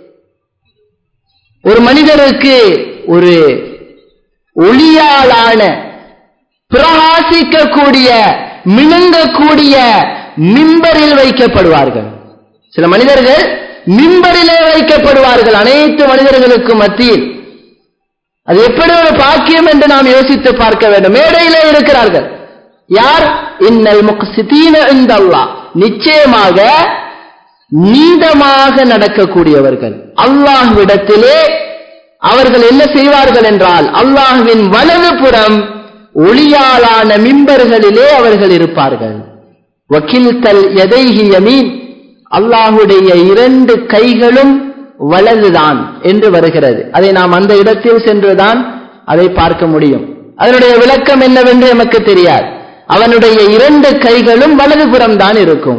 ஒரு மனிதருக்கு ஒரு ஒளியாலான பிரகாசிக்கக்கூடிய மினுங்கக்கூடிய மிம்பரில் வைக்கப்படுவார்கள் சில மனிதர்கள் மிம்பரிலே வைக்கப்படுவார்கள் அனைத்து மனிதர்களுக்கும் மத்தியில் அது எப்படி ஒரு பாக்கியம் என்று நாம் யோசித்து பார்க்க வேண்டும் மேடையிலே இருக்கிறார்கள் யார் இன்னல் முக்சிதீன இந்தல்லாஹ் நிச்சயமாக நீதமாக நடக்கக்கூடியவர்கள் அல்லாஹ்விடத்திலே அவர்கள் என்ன செய்வார்கள் என்றால் அல்லாஹ்வின் வலது புறம் ஒளியாலான மிம்பர்களிலே அவர்கள் இருப்பார்கள் வக்கில்தல் எதைஹி யமீன் அல்லாஹுடைய இரண்டு கைகளும் வலதுதான் என்று வருகிறது அதை நாம் அந்த இடத்தில் சென்றுதான் அதை பார்க்க முடியும் அதனுடைய விளக்கம் என்னவென்று எமக்கு தெரியாது அவனுடைய இரண்டு கைகளும் வலதுபுறம் தான் இருக்கும்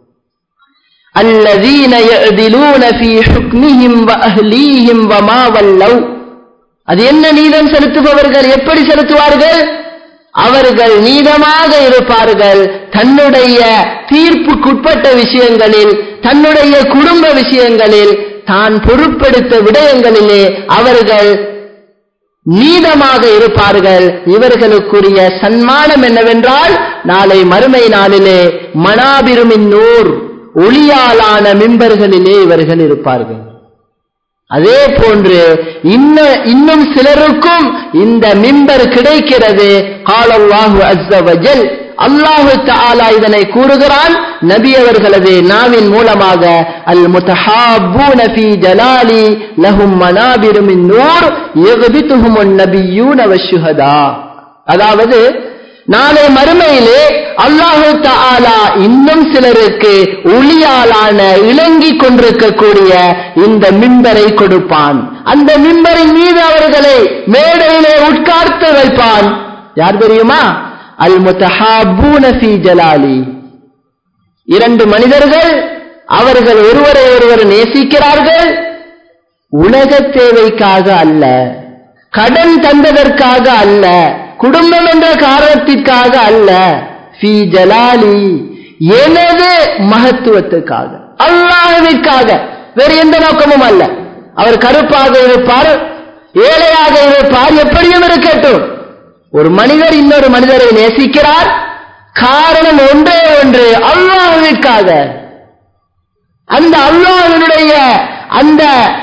الذين يعدلون في حكمهم وأهليهم وما ولوا அது என்ன நீதம் செலுத்துபவர்கள் எப்படி செலுத்துவார்கள் அவர்கள் நீதமாக இருப்பார்கள் தன்னுடைய தீர்ப்புக்குட்பட்ட விஷயங்களில் தன்னுடைய குடும்ப விஷயங்களில் தான் பொறுப்பெடுத்த விடயங்களிலே அவர்கள் நீதமாக இருப்பார்கள் இவர்களுக்குரிய சன்மானம் என்னவென்றால் நாளை மறுமை நாளிலே மனாபிருமின் நூர் ஒளியாலான மிம்பர்களிலே இவர்கள் இருப்பார்கள் அதே போன்று இன்னும் இன்னும் சிலருக்கும் இந்த மிம்பர் கிடைக்கிறது காலல்லாஹு அஸ்ஸவஜல் அல்லாஹு தஆலா இதனை கூறுகிறான் நபி அவர்களது நாவின் மூலமாக அல் முத்தஹாபூன ஃபீ ஜலாலி லஹும் மனாபிரு மின் நூர் யக்பிதுஹும் நபியூன வஷ்ஷுஹதா அதாவது நாளை மறுமையிலே அல்லாஹு தாலா இன்னும் சிலருக்கு ஒளியாலான இளங்கி கொண்டிருக்கக்கூடிய இந்த மிம்பரை கொடுப்பான் அந்த மிம்பரின் மீது அவர்களை மேடையிலே உட்கார்த்து வைப்பான் யார் தெரியுமா அல் முத்தஹாபூன ஃபீ ஜலாலி இரண்டு மனிதர்கள் அவர்கள் ஒருவரை ஒருவர் நேசிக்கிறார்கள் உலக தேவைக்காக அல்ல கடன் தந்ததற்காக அல்ல குடும்பம் என்ற காரணத்திற்காக அல்ல ஃபீ ஜலாலி எனது மகத்துவத்துக்காக அல்லாஹ்விற்காக வேறு எந்த நோக்கமும் அல்ல அவர் கருப்பாக இருப்பார் ஏழையாக இருப்பார் எப்படியும் இருக்கட்டும் ஒரு மனிதர் இன்னொரு மனிதரை நேசிக்கிறார் காரணம் ஒன்றே ஒன்று அல்லாஹ்விற்காக அந்த அல்லாஹ்வினுடைய அந்த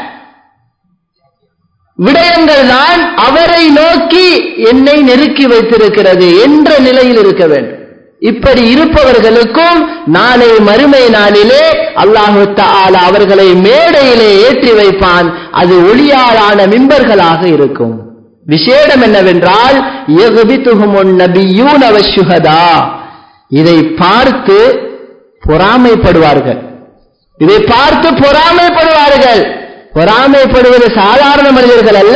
விடயங்கள் தான் அவரை நோக்கி என்னை நெருக்கி வைத்திருக்கிறது என்ற நிலையில் இருக்க வேண்டும் இப்படி இருப்பவர்களுக்கும் நாளை மறுமை நாளிலே அல்லாஹு தாலா அவர்களை மேடையிலே ஏற்றி வைப்பான் அது ஒளியாலான மிம்பர்களாக இருக்கும் விசேடம் என்னவென்றால் நபியூனவசுகதா இதை பார்த்து பொறாமைப்படுவார்கள் இதை பார்த்து பொறாமைப்படுவார்கள் பொறாமைப்படுவது சாதாரண மனிதர்கள் அல்ல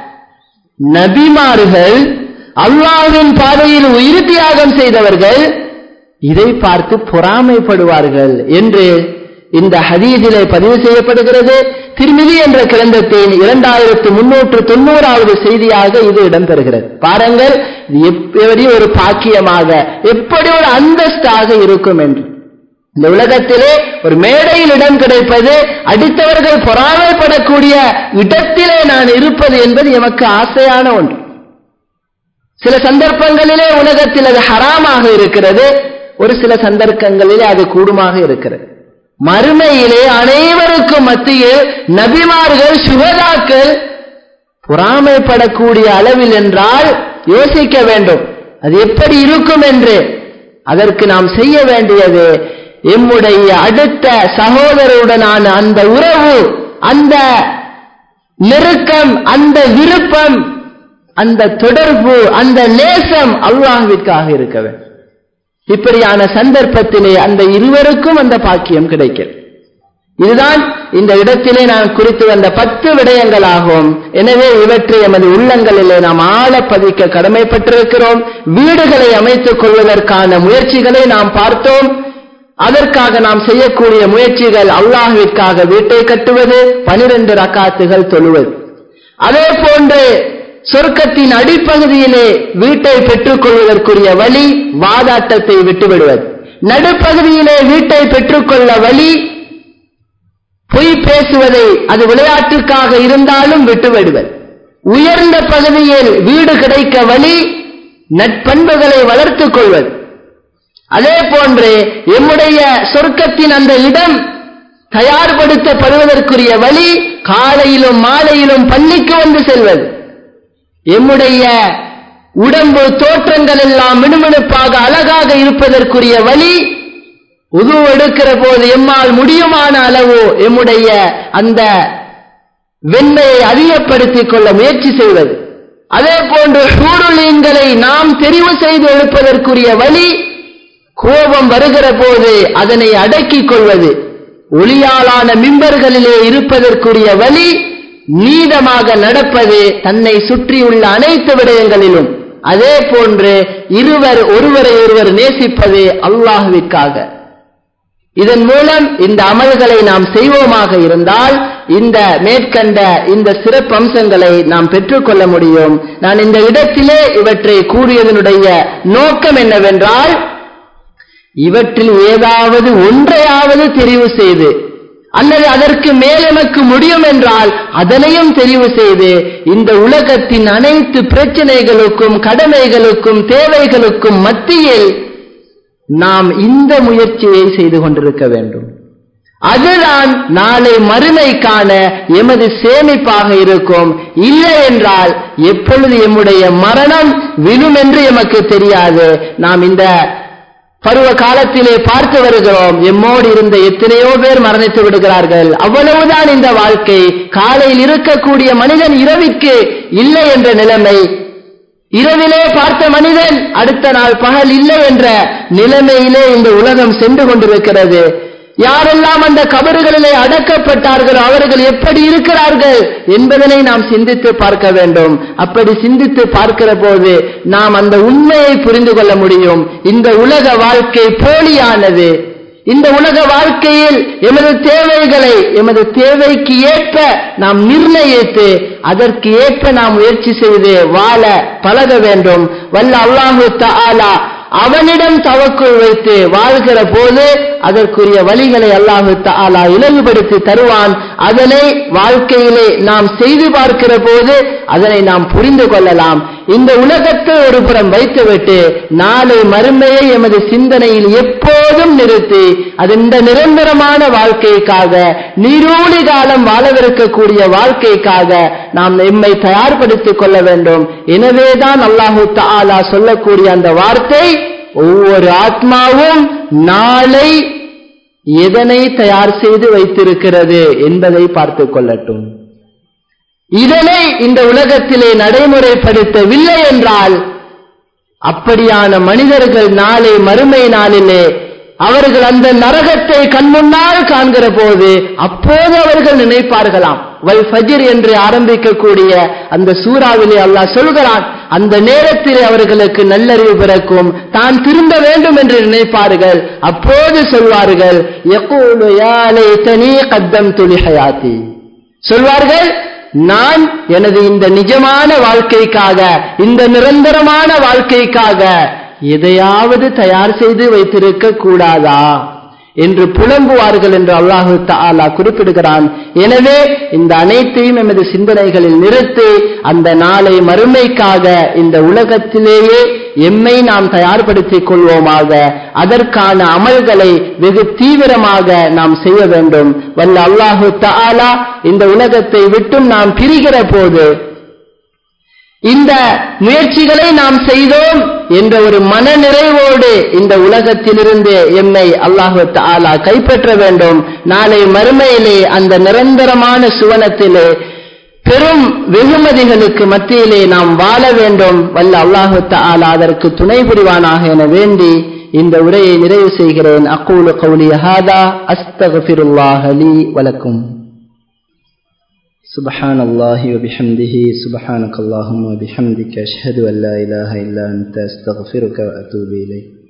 நபிமார்கள் அல்லாவின் பாதையில் உயிர் தியாகம் செய்தவர்கள் இதை பார்த்து பொறாமைப்படுவார்கள் என்று இந்த ஹதீதிலே பதிவு செய்யப்படுகிறது திருமிதி என்ற கிரந்தத்தின் இரண்டாயிரத்து முன்னூற்று தொண்ணூறாவது செய்தியாக இது இடம்பெறுகிறது பாருங்கள் இது எப்படி ஒரு பாக்கியமாக எப்படி ஒரு அந்தஸ்தாக இருக்கும் என்று இந்த உலகத்திலே ஒரு மேடையில் இடம் கிடைப்பது அடித்தவர்கள் பொறாமைப்படக்கூடிய இடத்திலே நான் இருப்பது என்பது எமக்கு ஆசையான ஒன்று சில சந்தர்ப்பங்களிலே உலகத்தில் அது ஹராமாக இருக்கிறது ஒரு சில சந்தர்ப்பங்களிலே அது கூடுமாக இருக்கிறது மறுமையிலே அனைவருக்கும் மத்தியில் நபிமார்கள் சுகதாக்கள் பொறாமைப்படக்கூடிய அளவில் என்றால் யோசிக்க வேண்டும் அது எப்படி இருக்கும் என்று அதற்கு நாம் செய்ய வேண்டியது எம்முடைய அடுத்த சகோதரருடனான அந்த உறவு அந்த நெருக்கம் அந்த விருப்பம் அந்த தொடர்பு அந்த நேசம் அல்லாஹ்விற்காக இருக்க வேண்டும் இப்படியான சந்தர்ப்பத்திலே அந்த இருவருக்கும் அந்த பாக்கியம் கிடைக்கிறது இதுதான் இந்த இடத்திலே நான் குறித்து வந்த பத்து விடயங்களாகும் எனவே இவற்றை எமது உள்ளங்களிலே நாம் ஆழ பதிக்க கடமைப்பட்டிருக்கிறோம் வீடுகளை அமைத்துக் கொள்வதற்கான முயற்சிகளை நாம் பார்த்தோம் அதற்காக நாம் செய்யக்கூடிய முயற்சிகள் அல்லாஹ்விற்காக வீட்டை கட்டுவது பனிரெண்டு ரக்காத்துகள் தொழுவது அதே போன்று சொர்க்கத்தின் அடிப்பகுதியிலே வீட்டை பெற்றுக் கொள்வதற்குரிய வழி வாதாட்டத்தை விட்டுவிடுவது நடுப்பகுதியிலே வீட்டை பெற்றுக்கொள்ள வழி பொய் பேசுவதை அது விளையாட்டுக்காக இருந்தாலும் விட்டுவிடுவது உயர்ந்த பகுதியில் வீடு கிடைக்க வழி நட்பண்புகளை வளர்த்துக் கொள்வது அதே போன்று எம்முடைய சொர்க்கத்தின் அந்த இடம் தயார்படுத்தப்படுவதற்குரிய வழி காலையிலும் மாலையிலும் பள்ளிக்கு வந்து செல்வது எம்முடைய உடம்பு தோற்றங்கள் எல்லாம் மினுமினுப்பாக அழகாக இருப்பதற்குரிய வழி உது எடுக்கிற போது எம்மால் முடியுமான அளவு எம்முடைய அந்த வெண்மையை அதிகப்படுத்திக் கொள்ள முயற்சி செய்வது அதே போன்று சூடுலீன்களை நாம் தெரிவு செய்து எழுப்பதற்குரிய வழி கோபம் வருகிற போது அதனை அடக்கிக் கொள்வது ஒளியாலான மிம்பர்களிலே இருப்பதற்குரிய வழி நீதமாக நடப்பது தன்னை சுற்றியுள்ள அனைத்து விடயங்களிலும் அதே போன்று இருவர் ஒருவரை ஒருவர் நேசிப்பது அல்லாஹுவிற்காக இதன் மூலம் இந்த அமல்களை நாம் செய்வோமாக இருந்தால் இந்த மேற்கண்ட இந்த சிறப்பு அம்சங்களை நாம் பெற்றுக்கொள்ள முடியும் நான் இந்த இடத்திலே இவற்றை கூறியதனுடைய நோக்கம் என்னவென்றால் இவற்றில் ஏதாவது ஒன்றையாவது தெரிவு செய்து அல்லது அதற்கு மேல் எனக்கு முடியும் என்றால் அதனையும் தெரிவு செய்து இந்த உலகத்தின் அனைத்து பிரச்சனைகளுக்கும் கடமைகளுக்கும் தேவைகளுக்கும் மத்தியில் நாம் இந்த முயற்சியை செய்து கொண்டிருக்க வேண்டும் அதுதான் நாளை மறுமைக்கான எமது சேமிப்பாக இருக்கும் இல்லை என்றால் எப்பொழுது எம்முடைய மரணம் விழும் என்று எமக்கு தெரியாது நாம் இந்த பருவ காலத்திலே பார்த்து வருகிறோம் எம்மோடு இருந்த எத்தனையோ பேர் மரணித்து விடுகிறார்கள் அவ்வளவுதான் இந்த வாழ்க்கை காலையில் இருக்கக்கூடிய மனிதன் இரவிற்கு இல்லை என்ற நிலைமை இரவிலே பார்த்த மனிதன் அடுத்த நாள் பகல் இல்லை என்ற நிலைமையிலே இந்த உலகம் சென்று கொண்டிருக்கிறது யாரெல்லாம் அந்த கபறுகளிலே அடக்கப்பட்டார்களோ அவர்கள் எப்படி இருக்கிறார்கள் என்பதனை நாம் சிந்தித்து பார்க்க வேண்டும் அப்படி சிந்தித்து பார்க்கிற போது நாம் அந்த உண்மையை புரிந்து கொள்ள முடியும் இந்த உலக வாழ்க்கை போலியானது இந்த உலக வாழ்க்கையில் எமது தேவைகளை எமது தேவைக்கு ஏற்ப நாம் நிர்ணயித்து அதற்கு ஏற்ப நாம் முயற்சி செய்து வாழ பழக வேண்டும் வல்ல அல்லாஹு தஆலா அவனிடம் தவக்குள் வைத்து வாழ்கிற போது அதற்குரிய வழிகளை அல்லாஹு தஆலா இலகுபடுத்தி தருவான் அதனை வாழ்க்கையிலே நாம் செய்து பார்க்கிற போது அதனை நாம் புரிந்து கொள்ளலாம் இந்த உலகத்தை ஒரு புறம் வைத்துவிட்டு நாளை மறுமையை எமது சிந்தனையில் எப்போதும் நிறுத்தி அது இந்த நிரந்தரமான வாழ்க்கைக்காக நீரூழி காலம் வாழவிருக்கக்கூடிய வாழ்க்கைக்காக நாம் எம்மை தயார்படுத்திக் கொள்ள வேண்டும் எனவேதான் அல்லாஹு தஆலா சொல்லக்கூடிய அந்த வார்த்தை ஒவ்வொரு ஆத்மாவும் நாளை எதனை தயார் செய்து வைத்திருக்கிறது என்பதை பார்த்துக் கொள்ளட்டும் இதனை இந்த உலகத்திலே நடைமுறைப்படுத்தவில்லை என்றால் அப்படியான மனிதர்கள் நாளை மறுமை நாளிலே அவர்கள் அந்த நரகத்தை கண்முன்னால் காண்கிற போது அப்போது அவர்கள் நினைப்பார்களாம் வல் ஃபஜிர் என்று ஆரம்பிக்கக்கூடிய அந்த சூறாவிலே அல்லாஹ் சொல்கிறான் அந்த நேரத்தில் அவர்களுக்கு நல்லறிவு பிறக்கும் தான் திரும்ப வேண்டும் என்று நினைப்பார்கள் அப்போது சொல்வார்கள் யகூலு யா லைதனி கத்தம்து லிஹயாத்தி சொல்வார்கள் நான் எனது இந்த நிஜமான வாழ்க்கைக்காக இந்த நிரந்தரமான வாழ்க்கைக்காக எதையாவது தயார் செய்து வைத்திருக்க கூடாதா என்று புலம்புவார்கள் என்று அல்லாஹு தஆலா குறிப்பிடுகிறான் எனவே இந்த அனைத்தையும் எமது சிந்தனைகளில் நிறுத்தி அந்த நாளை மறுமைக்காக இந்த உலகத்திலேயே எம்மை நாம் தயார்படுத்திக் கொள்வோமாக அதற்கான அமல்களை வெகு தீவிரமாக நாம் செய்ய வேண்டும் வல்ல அல்லாஹு தஆலா இந்த உலகத்தை விட்டும் நாம் பிரிகிற போது இந்த முயற்சிகளை நாம் செய்தோம் என்ற ஒரு மன நிறைவோடு இந்த உலகத்திலிருந்து எம்மை அல்லாஹு தாலா கைப்பற்ற வேண்டும் நாளை மறுமையிலே அந்த நிரந்தரமான சுவனத்திலே பெரும் வெகுமதிகளுக்கு மத்தியிலே நாம் வாழ வேண்டும் வல்ல அல்லாஹு தாலா அதற்கு துணை புரிவானாக என வேண்டி இந்த உரையை நிறைவு செய்கிறேன் அக்கூலு கௌலி ஹாதா அஸ்தகபிருல்லாஹ் லி வலக்கும் سبحان الله وبحمده سبحانك اللهم وبحمدك أشهد أن لا إله إلا أنت أستغفرك وأتوب إليك